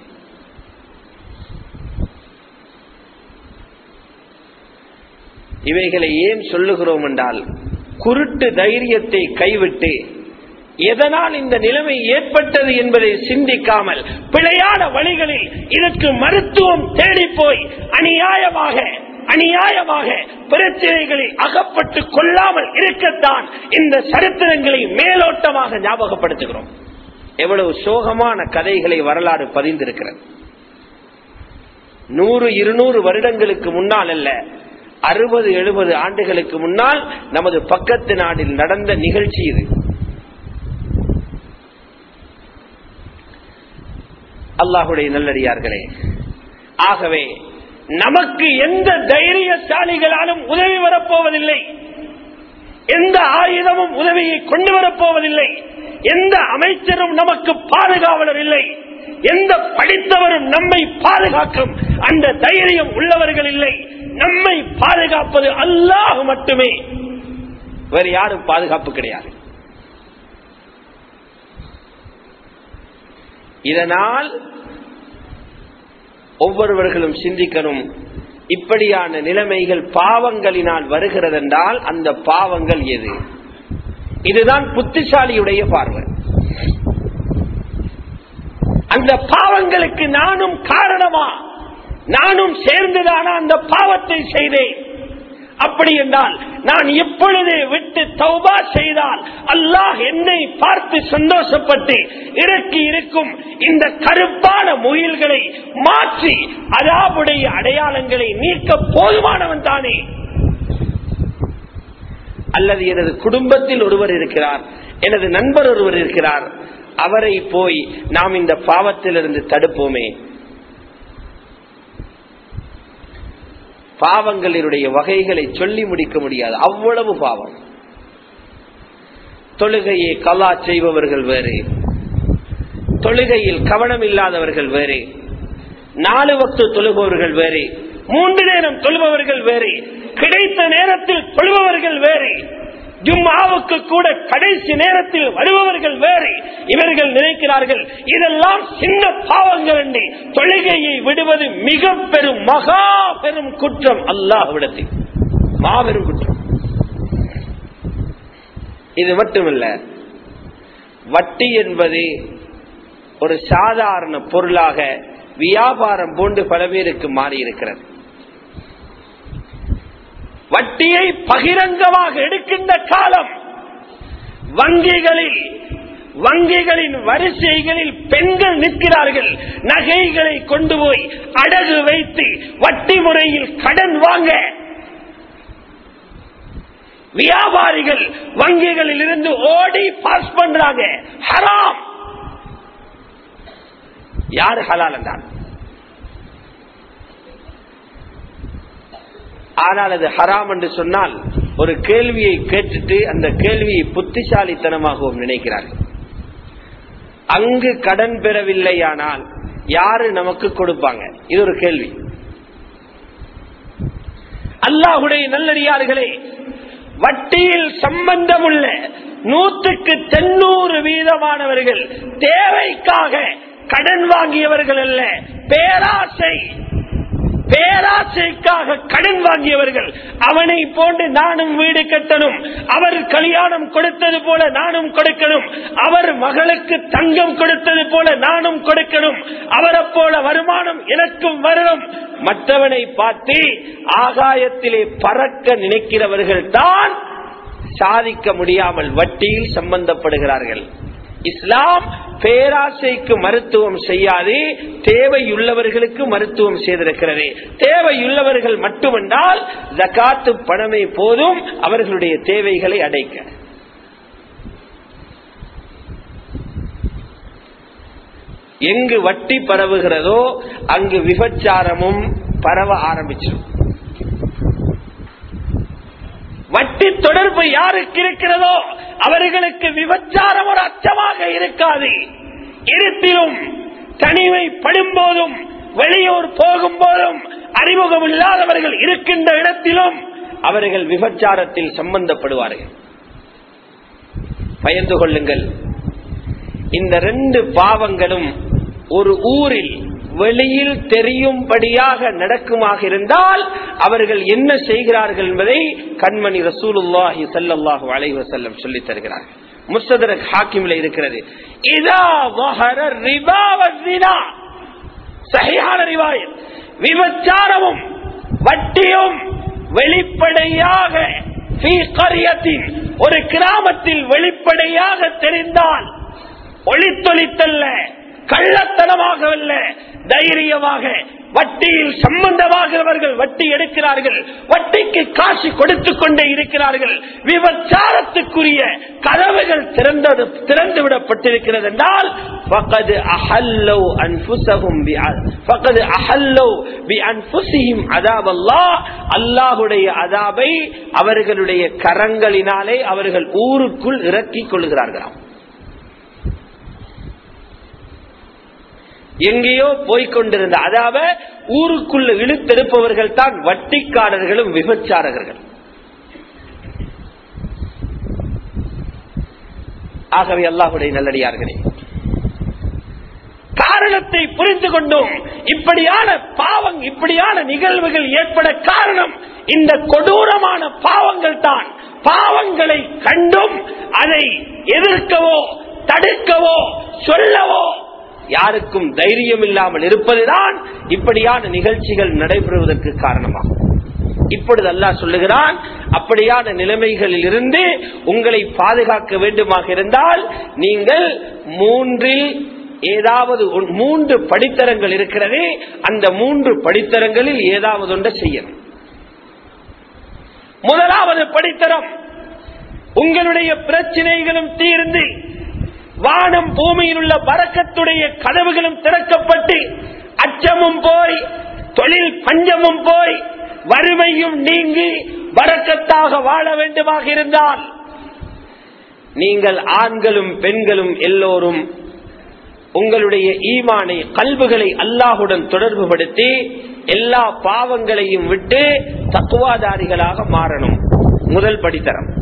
இவைகளை ஏன் சொல்லுகிறோம் என்றால் குருட்டு தைரியத்தை கைவிட்டு எதனால் இந்த நிலைமை ஏற்பட்டது என்பதை சிந்திக்காமல் பிழையான வழிகளில் இதற்கு மருத்துவம் தேடி போய் அநியாயமாக அநியாயமாக பிரச்சனைகளில் அகப்பட்டு கொள்ளாமல் இருக்கத்தான் இந்த சரித்திரங்களை மேலோட்டமாக ஞாபகப்படுத்துகிறோம் எவ்வளவு சோகமான கதைகளை வரலாறு பதிந்திருக்கிறது நூறு இருநூறு வருடங்களுக்கு முன்னால் அல்ல அறுபது எழுபது ஆண்டுகளுக்கு முன்னால் நமது பக்கத்து நாட்டில் நடந்த நிகழ்ச்சி இது அல்லாஹுடைய நல்லடியார்களே ஆகவே நமக்கு எந்த தைரியசாலிகளாலும் உதவி வரப்போவதில்லை எந்த ஆயுதமும் உதவியை கொண்டு வரப்போவதில்லை எந்த அமைச்சரும் நமக்கு பாதுகாவலர் இல்லை எந்த படித்தவரும் நம்மை பாதுகாக்கும் அந்த தைரியம் உள்ளவர்கள் இல்லை நம்மை பாதுகாப்பது அல்லாஹ் மட்டுமே வேறு யாரும் பாதுகாப்பு கிடையாது இதனால் ஒவ்வொருவர்களும் சிந்திக்கணும் இப்படியான நிலைமைகள் பாவங்களினால் வருகிறதென்றால் அந்த பாவங்கள் எது இதுதான் புத்திசாலியுடைய பார்வை அந்த பாவங்களுக்கு நானும் காரணமா நானும் சேர்ந்துதானா அந்த பாவத்தை செய்தேன் அப்படி என்றால் நான் எப்பொழுது விட்டு தௌபா செய்தால் அல்லாஹ் என்னை பார்த்து சந்தோஷப்பட்டு இறக்கி இருக்கும் இந்த கருப்பான முயல்களை மாற்றி அதாவுடைய அடையாளங்களை நீக்க போதுமானவன் தானே அல்லது எனது குடும்பத்தில் ஒருவர் இருக்கிறார் எனது நண்பர் ஒருவர் இருக்கிறார் அவரை போய் நாம் இந்த பாவத்திலிருந்து தடுப்போமே பாவங்களினுடைய வகைகளை சொல்லி முடிக்க முடியாது அவ்வளவு பாவம் தொழுகையை கலா செய்பவர்கள் வேறு தொழுகையில் கவனம் இல்லாதவர்கள் வேறு நாலு வக்து தொழுபவர்கள் வேறு மூன்று நேரம் தொழுபவர்கள் வேறு கிடைத்த நேரத்தில் தொழுபவர்கள் வேறு ஜும்மாவுக்கு கூட கடைசி நேரத்தில் வருபவர்கள் வேறு இவர்கள் நினைக்கிறார்கள் இதெல்லாம் சின்ன பாவங்கள் என்று தொழுகையை விடுவது மிக பெரும் மகா பெரும் குற்றம் அல்லாஹ்விடத்தில் மாபெரும் குற்றம் இது மட்டுமல்ல வட்டி என்பது ஒரு சாதாரண பொருளாக வியாபாரம் போன்று பல பேருக்கு மாறி இருக்கிறது வட்டியை பகிரங்கமாக எடுக்கின்ற காலம் வங்கிகளில் வங்கிகளின் வரிசைகளில் பெண்கள் நிற்கிறார்கள் நகைகளை கொண்டு போய் அடகு வைத்து வட்டி முறையில் கடன் வாங்க வியாபாரிகள் வங்கிகளில் இருந்து ஓடி பாஸ் பண்றாங்க ஹராம் யாரு ஹலால் என்றால் ஆனால் அது ஹராம் என்று சொன்னால் ஒரு கேள்வியை கேட்டுட்டு அந்த கேள்வியை புத்திசாலித்தனமாகவும் நினைக்கிறார்கள் அங்கு கடன் பெறவில்லையானால் யாரு நமக்கு கொடுப்பாங்க இது ஒரு கேள்வி அல்லாஹுடைய நல்லடியார்களே வட்டியில் சம்பந்தமுள்ள நூற்றுக்கு தொண்ணூறு வீதமானவர்கள் தேவைக்காக கடன் வாங்கியவர்கள் அல்ல பேராசை பேராசைக்காக கடன் வாங்கியவர்கள் அவனை போன்று நானும் வீடு கட்டணும் அவர் கல்யாணம் கொடுத்தது போல நானும் கொடுக்கணும் அவர் மகளுக்கு தங்கம் கொடுத்தது போல நானும் கொடுக்கணும் அவரை போல வருமானம் எனக்கும் வரணும் மற்றவனை பார்த்து ஆகாயத்திலே பறக்க நினைக்கிறவர்கள் தான் சாதிக்க முடியாமல் வட்டியில் சம்பந்தப்படுகிறார்கள் இஸ்லாம் பேராசைக்கு மருத்துவம் செய்யாது தேவையுள்ளவர்களுக்கு மருத்துவம் செய்திருக்கிறது தேவையுள்ளவர்கள் மட்டுமென்றால் ஜக்காத்து பணமே போதும் அவர்களுடைய தேவைகளை அடைக்க எங்கு வட்டி பரவுகிறதோ அங்கு விபச்சாரமும் பரவ ஆரம்பிச்சிடும் வட்டி தொடர்பு யாருக்கு இருக்கிறதோ அவர்களுக்கு விபச்சாரம் ஒரு அச்சமாக இருக்காது இருப்பிலும் தனிமை படும்போதும் வெளியூர் போகும் போதும் அறிமுகம் இல்லாதவர்கள் இருக்கின்ற இடத்திலும் அவர்கள் விபச்சாரத்தில் சம்பந்தப்படுவார்கள் பயந்து கொள்ளுங்கள் இந்த ரெண்டு பாவங்களும் ஒரு ஊரில் வெளியில் தெரியும்படியாக நடக்குமாக இருந்தால் அவர்கள் என்ன செய்கிறார்கள் என்பதை கண்மணி ரசூலுல்லாஹி சல்லாஹு அலைவ செல்லம் சொல்லித் தருகிறார்கள் முஸ்தரக் ஹாக்கிமில் இருக்கிறது இதா சரியான ரிவாயத் விபச்சாரமும் வட்டியும் வெளிப்படையாக ஒரு கிராமத்தில் வெளிப்படையாக தெரிந்தால் ஒளித்தொழித்தல்ல கள்ளத்தனமாக அல்ல தைரியமாக வட்டியில் சம்பந்தமாகிறவர்கள் வட்டி எடுக்கிறார்கள் வட்டிக்கு காசு கொடுத்து கொண்டே இருக்கிறார்கள் விபச்சாரத்துக்குரிய கதவுகள் திறந்தது திறந்து விடப்பட்டிருக்கிறது என்றால் فَقَدْ أَحَلَّوْا أَنفُسَهُمْ بِعَ- فَقَدْ أَحَلَّوْا بِأَنفُسِهِمْ عَذَابَ اللَّهِ அல்லாஹுடைய அதாபை அவர்களுடைய கரங்களினாலே அவர்கள் ஊருக்குள் இறக்கிக் கொள்கிறார்களாம் எங்கேயோ போய்கொண்டிருந்த அதாவ ஊருக்குள்ள இழுத்தெடுப்பவர்கள் தான் வட்டிக்காரர்களும் விபச்சாரகர்கள் ஆகவே அல்லாஹுடைய நல்லடியார்களே காரணத்தை புரிந்து கொண்டோம் இப்படியான பாவம் இப்படியான நிகழ்வுகள் ஏற்பட காரணம் இந்த கொடூரமான பாவங்கள் தான் பாவங்களை கண்டும் அதை எதிர்க்கவோ தடுக்கவோ சொல்லவோ யாருக்கும் தைரியம் இல்லாமல் இருப்பதுதான் இப்படியான நிகழ்ச்சிகள் நடைபெறுவதற்கு காரணமாகும் இப்பொழுது அல்லாஹ் சொல்லுகிறான் அப்படியான நிலைமைகளில் இருந்து உங்களை பாதுகாக்க வேண்டுமாக இருந்தால் நீங்கள் மூன்றில் ஏதாவது ஒன்- மூன்று படித்தரங்கள் இருக்கிறதே அந்த மூன்று படித்தரங்களில் ஏதாவது ஒன்றை செய்யணும் முதலாவது படித்தரம் உங்களுடைய பிரச்சனைகளும் தீர்ந்து வானம் பூமியில் உள்ள பறக்கத்துடைய கதவுகளும் திறக்கப்பட்டு அச்சமும் போய் தொழில் பஞ்சமும் போய் வறுமையும் நீங்கி பறக்கத்தாக வாழ வேண்டுமாக இருந்தால் நீங்கள் ஆண்களும் பெண்களும் எல்லோரும் உங்களுடைய ஈமானை கல்வுகளை அல்லாஹுடன் தொடர்பு படுத்தி எல்லா பாவங்களையும் விட்டு தத்துவாதாரிகளாக மாறணும் முதல் படித்தரம்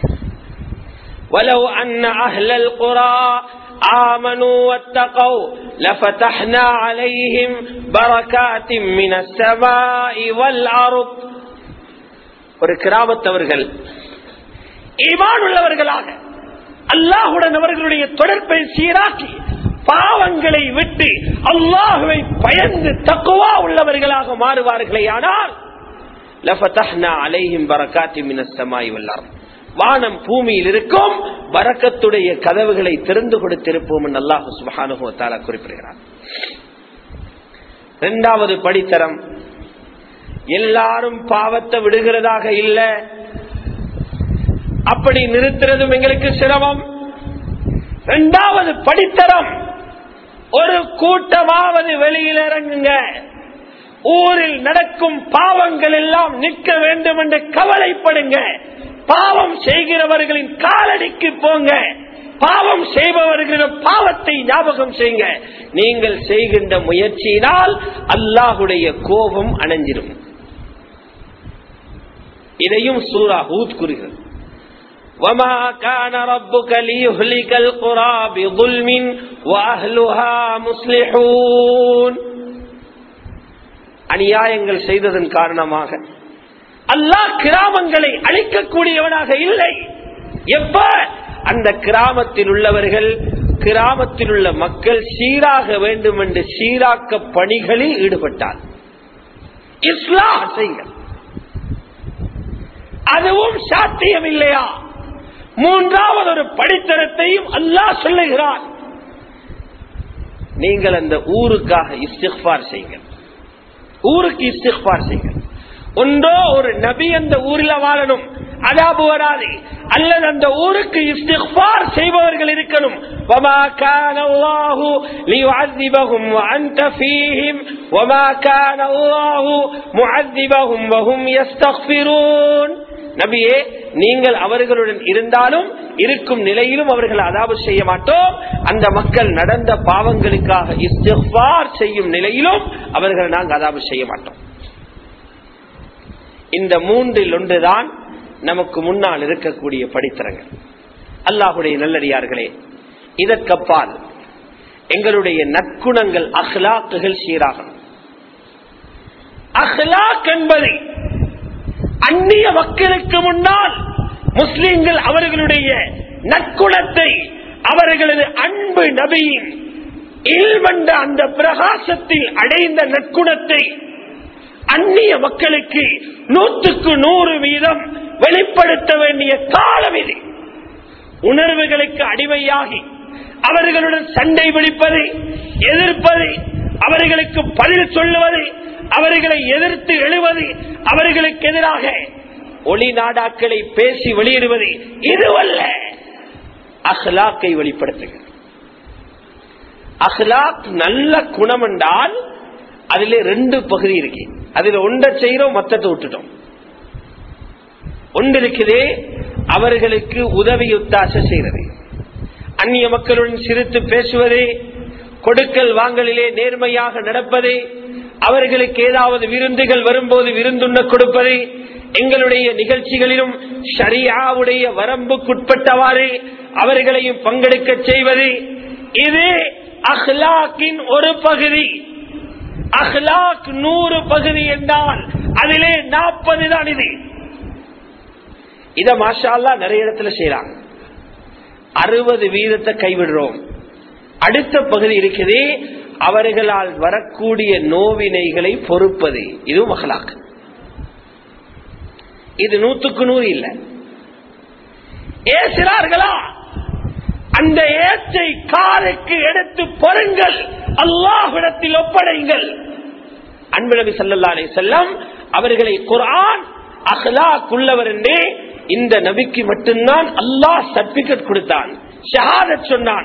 ولو أن أهل القرى آمنوا واتقوا لفتحنا عليهم بركات من السماء والأرض ஒரு கிராமத்தவர்கள் ஈமான் உள்ளவர்களாக அல்லாஹுடன் அவர்களுடைய தொடர்பை சீராக்கி பாவங்களை விட்டு அல்லாஹுவை பயந்து தக்குவா உள்ளவர்களாக மாறுவார்களே ஆனால் லஃபதஹ்னா அலைஹிம் பரக்காத்தி மினஸ் ஸமாஇ வல் அர்த் வானம் பூமியில் இருக்கும் பரக்கத்துடைய கதவுகளை திறந்து கொடுத்திருப்போம் என்று அல்லாஹ் சுப்ஹானஹு வ தஆலா குறிப்பிடுகிறார் இரண்டாவது படித்தரம் எல்லாரும் பாவத்தை விடுகிறதாக இல்ல அப்படி நிறுத்துறதும் எங்களுக்கு சிரமம் இரண்டாவது படித்தரம் ஒரு கூட்டமாவது வெளியில் இறங்குங்க ஊரில் நடக்கும் பாவங்கள் எல்லாம் நிற்க வேண்டும் என்று கவலைப்படுங்க பாவம் செய்கிறவர்களின் காலடிக்கு போங்க பாவம் செய்பவர்களின் பாவத்தை ஞாபகம் செய்யுங்க நீங்கள் செய்கின்ற முயற்சியினால் அல்லாஹுடைய கோபம் அணைஞ்சிடும் இதையும் சூரா ஹூத் கூறுகிறது وما كان ربك ليهلك القرى بظلم واهلها مصلحون அநியாயங்கள் செய்ததன் காரணமாக அல்லாஹ் கிராமங்களை அழிக்கக்கூடியவனாக இல்லை எப்ப அந்த கிராமத்தில் உள்ளவர்கள் கிராமத்தில் உள்ள மக்கள் சீராக வேண்டும் என்று சீராக்க பணிகளில் ஈடுபட்டார் இஸ்லாம் செய்யுங்கள் அதுவும் சாத்தியம் இல்லையா மூன்றாவது ஒரு படித்தரத்தையும் அல்லாஹ் சொல்லுகிறான் நீங்கள் அந்த ஊருக்காக இஸ்திஃபார் செய்யுங்கள் ஊருக்கு இஸ்திஃபார் செய்யுங்கள் ஒன்றோ ஒரு நபி அந்த ஊரில் வாழணும் அதாபு வராது அல்லது அந்த ஊருக்கு இஸ்திஃபார் செய்பவர்கள் இருக்கணும் وما كان الله ليعذبهم وأنت فيهم وما كان الله معذبهم وهم يستغفرون நபியே நீங்கள் அவர்களுடன் இருந்தாலும் இருக்கும் நிலையிலும் அவர்கள் அதாவது செய்ய மாட்டோம் அந்த மக்கள் நடந்த பாவங்களுக்காக இஸ்திஃபார் செய்யும் நிலையிலும் அவர்கள் நாங்கள் அதாவது செய்ய மாட்டோம் இந்த மூன்றில் ஒன்றுதான் நமக்கு முன்னால் இருக்கக்கூடிய படித்தரங்கள் அல்லாஹுடைய நல்லடியார்களே இதற்கப்பால் எங்களுடைய நற்குணங்கள் அஹ்லாக்குகள் சீராகணும் அஹ்லாக் என்பதை அந்நிய மக்களுக்கு முன்னால் முஸ்லிம்கள் அவர்களுடைய நற்குணத்தை அவர்களது அன்பு நபியின் இல்வந்த அந்த பிரகாசத்தில் அடைந்த நற்குணத்தை அந்நிய மக்களுக்கு நூற்றுக்கு நூறு வீதம் வெளிப்படுத்த வேண்டிய காலம் இது உணர்வுகளுக்கு அடிமையாகி அவர்களுடன் சண்டை பிடிப்பது எதிர்ப்பது அவர்களுக்கு அவர்களுக்கு பதில் சொல்லுவது அவர்களை எதிர்த்து எழுவது அவர்களுக்கு எதிராக ஒளி நாடாக்களை பேசி வெளியிடுவது இதுவல்ல அஹ்லாக்கை வெளிப்படுத்துகிறது அஹ்லாக் நல்ல குணம் என்றால் அதிலே ரெண்டு பகுதி இருக்கு அதுல ஒன்றை செய்யறோம் மத்தத்தை விட்டுட்டோம் ஒன்று இருக்குதே அவர்களுக்கு உதவி உத்தாச செய்கிறது அந்நிய மக்களுடன் சிரித்து பேசுவது கொடுக்கல் வாங்கலிலே நேர்மையாக நடப்பது அவர்களுக்கு ஏதாவது விருந்துகள் வரும்போது விருந்துண்ண கொடுப்பது எங்களுடைய நிகழ்ச்சிகளிலும் ஷரியாவுடைய வரம்புக்குட்பட்டவாறு அவர்களையும் பங்கெடுக்க செய்வது இது அஹ்லாக்கின் ஒரு பகுதி அஹ்லாக் நூறு பகுதி என்றால் அதிலே நாற்பது தான் இது இத மாஷா நிறைய இடத்துல செய்யறாங்க அறுபது வீதத்தை கைவிடுறோம் அடுத்த பகுதி இருக்குது அவர்களால் வரக்கூடிய நோவினைகளை பொறுப்பது இது மகளாக்கு இது நூத்துக்கு நூறு இல்ல ஏசுகிறார்களா அந்த ஏச்சை காலுக்கு எடுத்து பொருங்கள் அல்லாஹிடத்தில் ஒப்படைங்கள் அன்பு நபி சல்லா அலி செல்லம் அவர்களை குரான் அஹ்லாக்குள்ளவர் என்றே இந்த நபிக்கு மட்டும்தான் அல்லாஹ் சர்டிபிகேட் கொடுத்தான் ஷஹாதத் சொன்னான்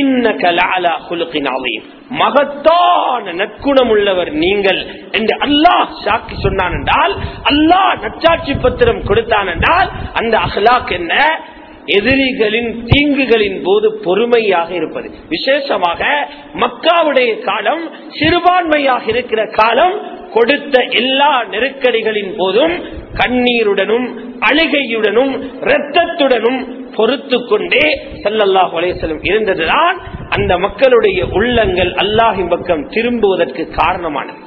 மகத்தான நற்குணம் உள்ளவர் நீங்கள் என்று அல்லாஹ் சாக்கி சொன்னான் என்றால் அல்லாஹ் நச்சாட்சி பத்திரம் கொடுத்தான் என்றால் அந்த அஹ்லாக் என்ன எதிரிகளின் தீங்குகளின் போது பொறுமையாக இருப்பது விசேஷமாக மக்காவுடைய காலம் சிறுபான்மையாக இருக்கிற காலம் கொடுத்த எல்லா நெருக்கடிகளின் போதும் கண்ணீருடனும் அழுகையுடனும் இரத்தத்துடனும் பொறுத்து கொண்டே சல்லல்லாஹ் அலேசலம் இருந்ததுதான் அந்த மக்களுடைய உள்ளங்கள் அல்லாஹின் பக்கம் திரும்புவதற்கு காரணமானது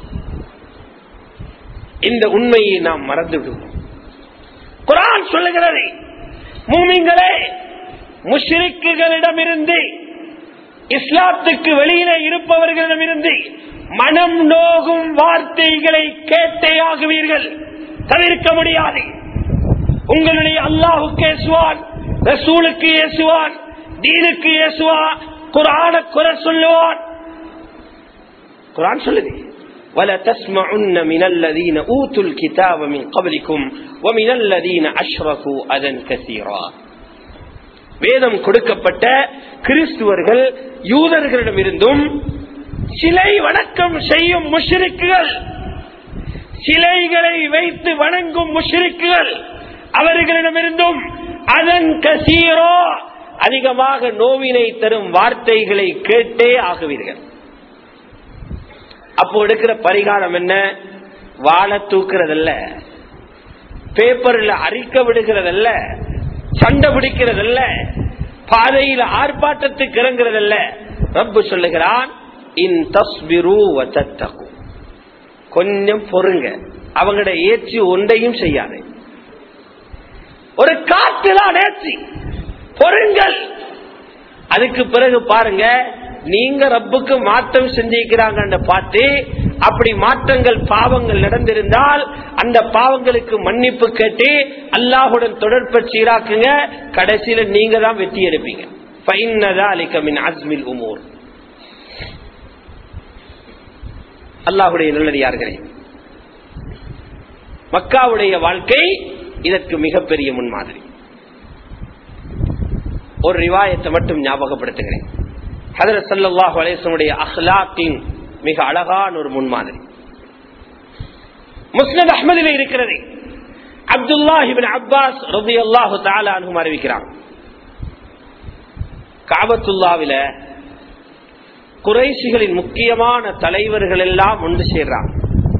இந்த உண்மையை நாம் மறந்து விடுவோம் குரான் சொல்லுகிறது மூமிங்களே முஷ்ரிக்குகளிடமிருந்து இஸ்லாத்துக்கு வெளியில இருப்பவர்களிடமிருந்து மனம் நோகும் வார்த்தைகளை கேட்டே ஆகுவீர்கள் தவிர்க்க முடியாது உங்களுடைய அல்லாஹுக்கு ஏசுவான் ரசூலுக்கு ஏசுவான் தீனுக்கு ஏசுவான் குரான குறை சொல்லுவான் குரான் சொல்லுது ولا تسمعن من الذين اوتوا الكتاب من قبلكم ومن الذين اشركوا اذى كثيرا வேதம் கொடுக்கப்பட்ட கிறிஸ்துவர்கள் யூதர்களிடமிருந்தும் சிலை வணக்கம் செய்யும் முஷ்ரிக்குகள் சிலைகளை வைத்து வணங்கும் முஷ்ரிக்குகள் அவர்களிடமிருந்தும் அதன் கசீரோ அதிகமாக நோவினை தரும் வார்த்தைகளை கேட்டே ஆகுவீர்கள் அப்போ எடுக்கிற பரிகாரம் என்ன வாழை தூக்குறதல்ல பேப்பர்ல அறிக்க விடுகிறதல்ல சண்டை பிடிக்கிறதல்ல பாதையில ஆர்ப்பாட்டத்துக்கு இறங்குறதல்ல ரப்பு சொல்லுகிறான் இன் தஸ்பிரு கொஞ்சம் பொறுங்க அவங்களோட ஏற்றி ஒன்றையும் செய்யாது ஒரு காற்றுதான் ஏற்றி பொறுங்கள் அதுக்கு பிறகு பாருங்க நீங்க ரப்புக்கு மாற்றம் செஞ்சிருக்கிறாங்க பார்த்து அப்படி மாற்றங்கள் பாவங்கள் நடந்திருந்தால் அந்த பாவங்களுக்கு மன்னிப்பு கேட்டு அல்லாஹுடன் தொடர்பை சீராக்குங்க கடைசியில நீங்க தான் வெற்றி எடுப்பீங்க அலிகமின் அஸ்மில் உமூர் அல்லாஹுடைய நல்லடியார்களே மக்காவுடைய வாழ்க்கை இதற்கு மிகப்பெரிய முன்மாதிரி ஒரு ரிவாயத்தை மட்டும் ஞாபகப்படுத்துகிறேன் ஹதரத் சல்லாஹ் அலேசனுடைய அஹ்லாக்கின் மிக அழகான ஒரு முன்மாதிரி முஸ்லிம் அஹ்மதில் இருக்கிறது அப்துல்லாஹிபின் அப்பாஸ் ரபி அல்லாஹு தாலும் அறிவிக்கிறான் காபத்துல்லாவில குறைசிகளின் முக்கியமான தலைவர்கள் எல்லாம் ஒன்று சேர்றாங்க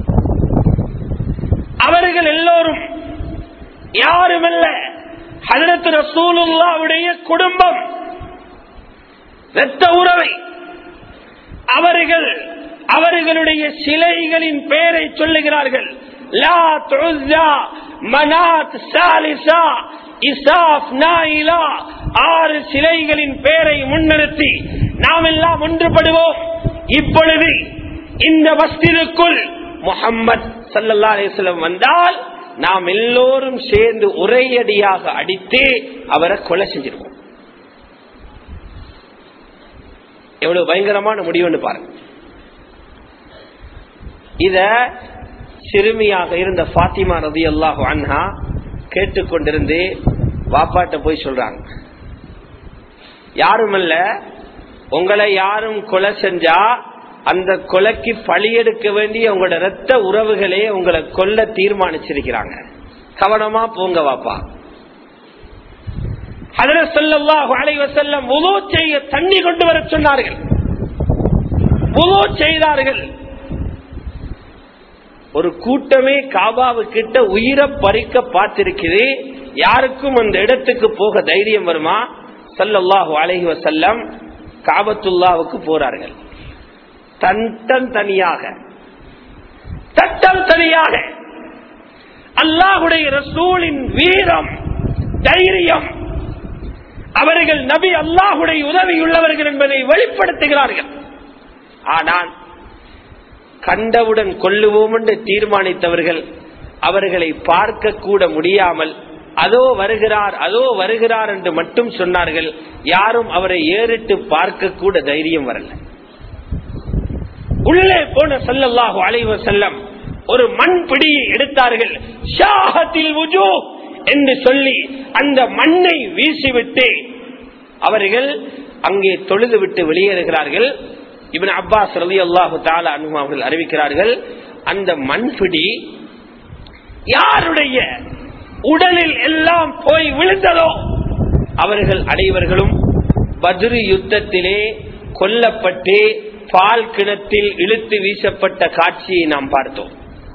அவர்கள் எல்லோரும் யாருமல்ல ஹதரத் ரசூலுல்லாவுடைய குடும்பம் இரத்த உறவை அவர்கள் அவர்களுடைய சிலைகளின் பெயரை சொல்லுகிறார்கள் லா துஸா மனாத் சாலிசா இசாப் நாயிலா ஆறு சிலைகளின் பெயரை முன்னிறுத்தி நாம் எல்லாம் ஒன்றுபடுவோம் இப்பொழுது இந்த மஸ்திற்குள் முகம்மது சல்லல்லா அலிஸ்லம் வந்தால் நாம் எல்லோரும் சேர்ந்து ஒரேயடியாக அடித்து அவரை கொலை செஞ்சிருவோம் எவ்வளவு பயங்கரமான முடிவுன்னு பாருங்க இத சிறுமியாக இருந்த பாத்திமா ரதி அல்லாஹு அன்ஹா கேட்டுக்கொண்டிருந்து வாப்பாட்ட போய் சொல்றாங்க யாருமல்ல உங்களை யாரும் கொலை செஞ்சா அந்த கொலைக்கு பழி எடுக்க வேண்டிய உங்களோட ரத்த உறவுகளே உங்களை கொல்ல தீர்மானிச்சிருக்கிறாங்க கவனமா போங்க வாப்பா அதுல சொல்லல்லாஹு அலைஹி வஸல்லம் உலோ செய்ய தண்ணி கொண்டு வர சொன்னார்கள் உலோ செய்தார்கள் ஒரு கூட்டமே காபாவு கிட்ட உயிரை பறிக்க பார்த்திருக்குது யாருக்கும் அந்த இடத்துக்கு போக தைரியம் வருமா சல்லல்லாஹு அலைஹி வஸல்லம் காபத்துல்லாவுக்கு போறார்கள் தன் தனியாக தட்டம் தனியாக அல்லாஹுடைய ரசூலின் வீரம் தைரியம் அவர்கள் நபி அல்லாஹுடைய உதவியுள்ளவர்கள் என்பதை வெளிப்படுத்துகிறார்கள் ஆனால் கண்டவுடன் கொல்லுவோம் என்று தீர்மானித்தவர்கள் அவர்களை பார்க்க கூட முடியாமல் அதோ வருகிறார் அதோ வருகிறார் என்று மட்டும் சொன்னார்கள் யாரும் அவரை ஏறிட்டு பார்க்க கூட தைரியம் வரல உள்ளே போன சல்லல்லாஹு அலைவ செல்லம் ஒரு மண் பிடியை எடுத்தார்கள் ஷாஹத்தில் உஜூ என்று சொல்லி அந்த மண்ணை வீசிவிட்டு அவர்கள் அங்கே தொழுது விட்டு வெளியேறுகிறார்கள் இவன் அப்பாஸ் ரவி அல்லாஹு தாலா அனு அவர்கள் அறிவிக்கிறார்கள் அந்த மண்பிடி யாருடைய உடலில் எல்லாம் போய் விழுந்ததோ அவர்கள் அனைவர்களும் பத்ரு யுத்தத்திலே கொல்லப்பட்டு பால் கிணத்தில் இழுத்து வீசப்பட்ட காட்சியை நாம் பார்த்தோம்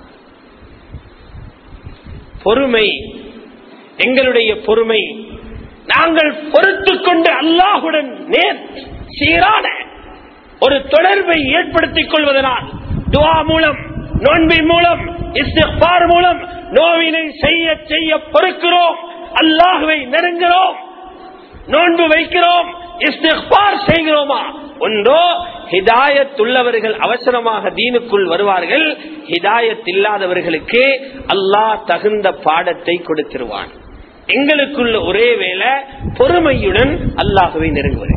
பொறுமை எங்களுடைய பொறுமை நாங்கள் பொறுத்து கொண்டு அல்லாஹுடன் நேர் சீரான ஒரு தொடர்பை ஏற்படுத்திக் கொள்வதனால் துவா மூலம் நோன்பின் மூலம் இஸ்திஃபார் மூலம் நோவினை செய்ய செய்ய பொறுக்கிறோம் அல்லாஹுவை நெருங்குகிறோம் நோன்பு வைக்கிறோம் இஸ்திஃபார் செய்கிறோமா ஒன்றோ ஹிதாயத் உள்ளவர்கள் அவசரமாக தீனுக்குள் வருவார்கள் ஹிதாயத் இல்லாதவர்களுக்கு அல்லாஹ் தகுந்த பாடத்தை கொடுத்திருவான் எங்களுக்குள்ள ஒரே வேலை பொறுமையுடன் அல்லாஹுவை நெருங்குவது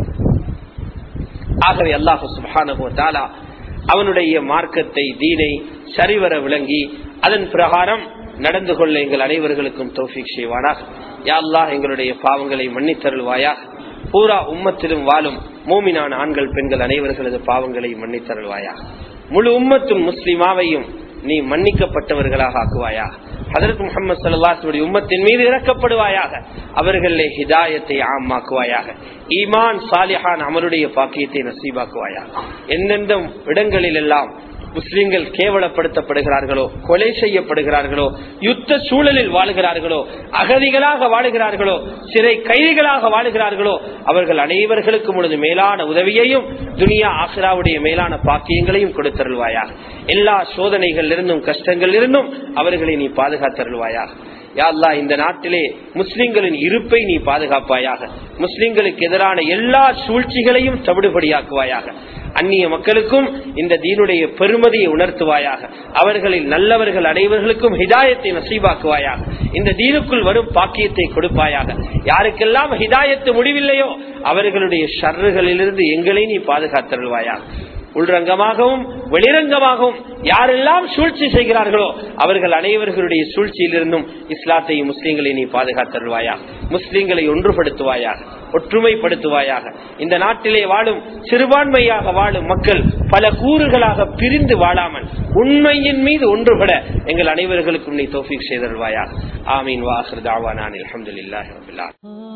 ஆகவே அல்லாஹு சுபான அவனுடைய மார்க்கத்தை தீனை சரிவர விளங்கி அதன் பிரகாரம் நடந்து கொள்ள எங்கள் அனைவர்களுக்கும் தோஃபிக் செய்வானாக யா அல்லாஹ் எங்களுடைய பாவங்களை மன்னித்தருள்வாயாக பூரா உம்மத்திலும் வாழும் மூமினான ஆண்கள் பெண்கள் அனைவர்களது பாவங்களை மன்னித்தருள்வாயாக முழு உம்மத்தும் முஸ்லிமாவையும் நீ மன்னிக்கப்பட்டவர்களாக ஆக்குவாயா ஹதரத் முகமது சல்லாஹுடைய உம்மத்தின் மீது இறக்கப்படுவாயாக அவர்களே ஹிதாயத்தை ஆமாக்குவாயாக ஈமான் சாலிஹான் அமருடைய பாக்கியத்தை நசீபாக்குவாயாக எந்தெந்த இடங்களில் எல்லாம் முஸ்லிம்கள் கேவலப்படுத்தப்படுகிறார்களோ கொலை செய்யப்படுகிறார்களோ யுத்த சூழலில் வாழுகிறார்களோ அகதிகளாக வாழுகிறார்களோ சிறை கைதிகளாக வாழுகிறார்களோ அவர்கள் அனைவர்களுக்கும் உனது மேலான உதவியையும் துனியா ஆசிராவுடைய மேலான பாக்கியங்களையும் கொடுத்தருள்வாயாக எல்லா சோதனைகள் இருந்தும் கஷ்டங்கள் இருந்தும் அவர்களை நீ பாதுகாத்தருள்வாயாக யாழ்லா இந்த நாட்டிலே முஸ்லிம்களின் இருப்பை நீ பாதுகாப்பாயாக முஸ்லிம்களுக்கு எதிரான எல்லா சூழ்ச்சிகளையும் தவிடுபடியாக்குவாயாக அந்நிய மக்களுக்கும் இந்த தீனுடைய பெருமதியை உணர்த்துவாயாக அவர்களில் நல்லவர்கள் அனைவர்களுக்கும் ஹிதாயத்தை நசீபாக்குவாயாக இந்த தீனுக்குள் வரும் பாக்கியத்தை கொடுப்பாயாக யாருக்கெல்லாம் ஹிதாயத்து முடிவில்லையோ அவர்களுடைய ஷர்றுகளிலிருந்து எங்களை நீ பாதுகாத்தருள்வாயாக உள்ரங்கமாகவும் வெளிரங்கமாகவும் யாரெல்லாம் சூழ்ச்சி செய்கிறார்களோ அவர்கள் அனைவர்களுடைய சூழ்ச்சியிலிருந்தும் இஸ்லாத்தையும் முஸ்லீம்களை நீ பாதுகாத்தருள்வாயாக முஸ்லீம்களை ஒன்றுபடுத்துவாயாக ஒற்றுமைப்படுத்துவாயாக இந்த நாட்டிலே வாழும் சிறுபான்மையாக வாழும் மக்கள் பல கூறுகளாக பிரிந்து வாழாமல் உண்மையின் மீது ஒன்றுபட எங்கள் அனைவர்களுக்கும் நீ தோஃபிக் செய்தருள்வாயாக ஆமீன் வாசர் தாவானான் அலமதுல்லாஹி ரபில்லா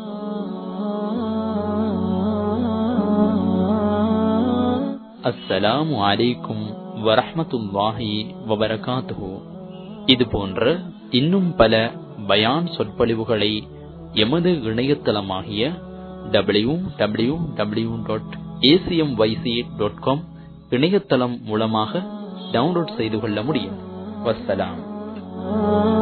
அஸ்ஸலாமு அலைக்கும் வரஹமத்துல்லாஹி வபரகாத்துஹு இது போன்ற இன்னும் பல பயான் சொற்பொழிவுகளை எமது இணையதளமாகிய W W W dot ACM YC dot com இணையதளம் மூலமாக டவுன்லோட் செய்து கொள்ள முடியும் வசலாம்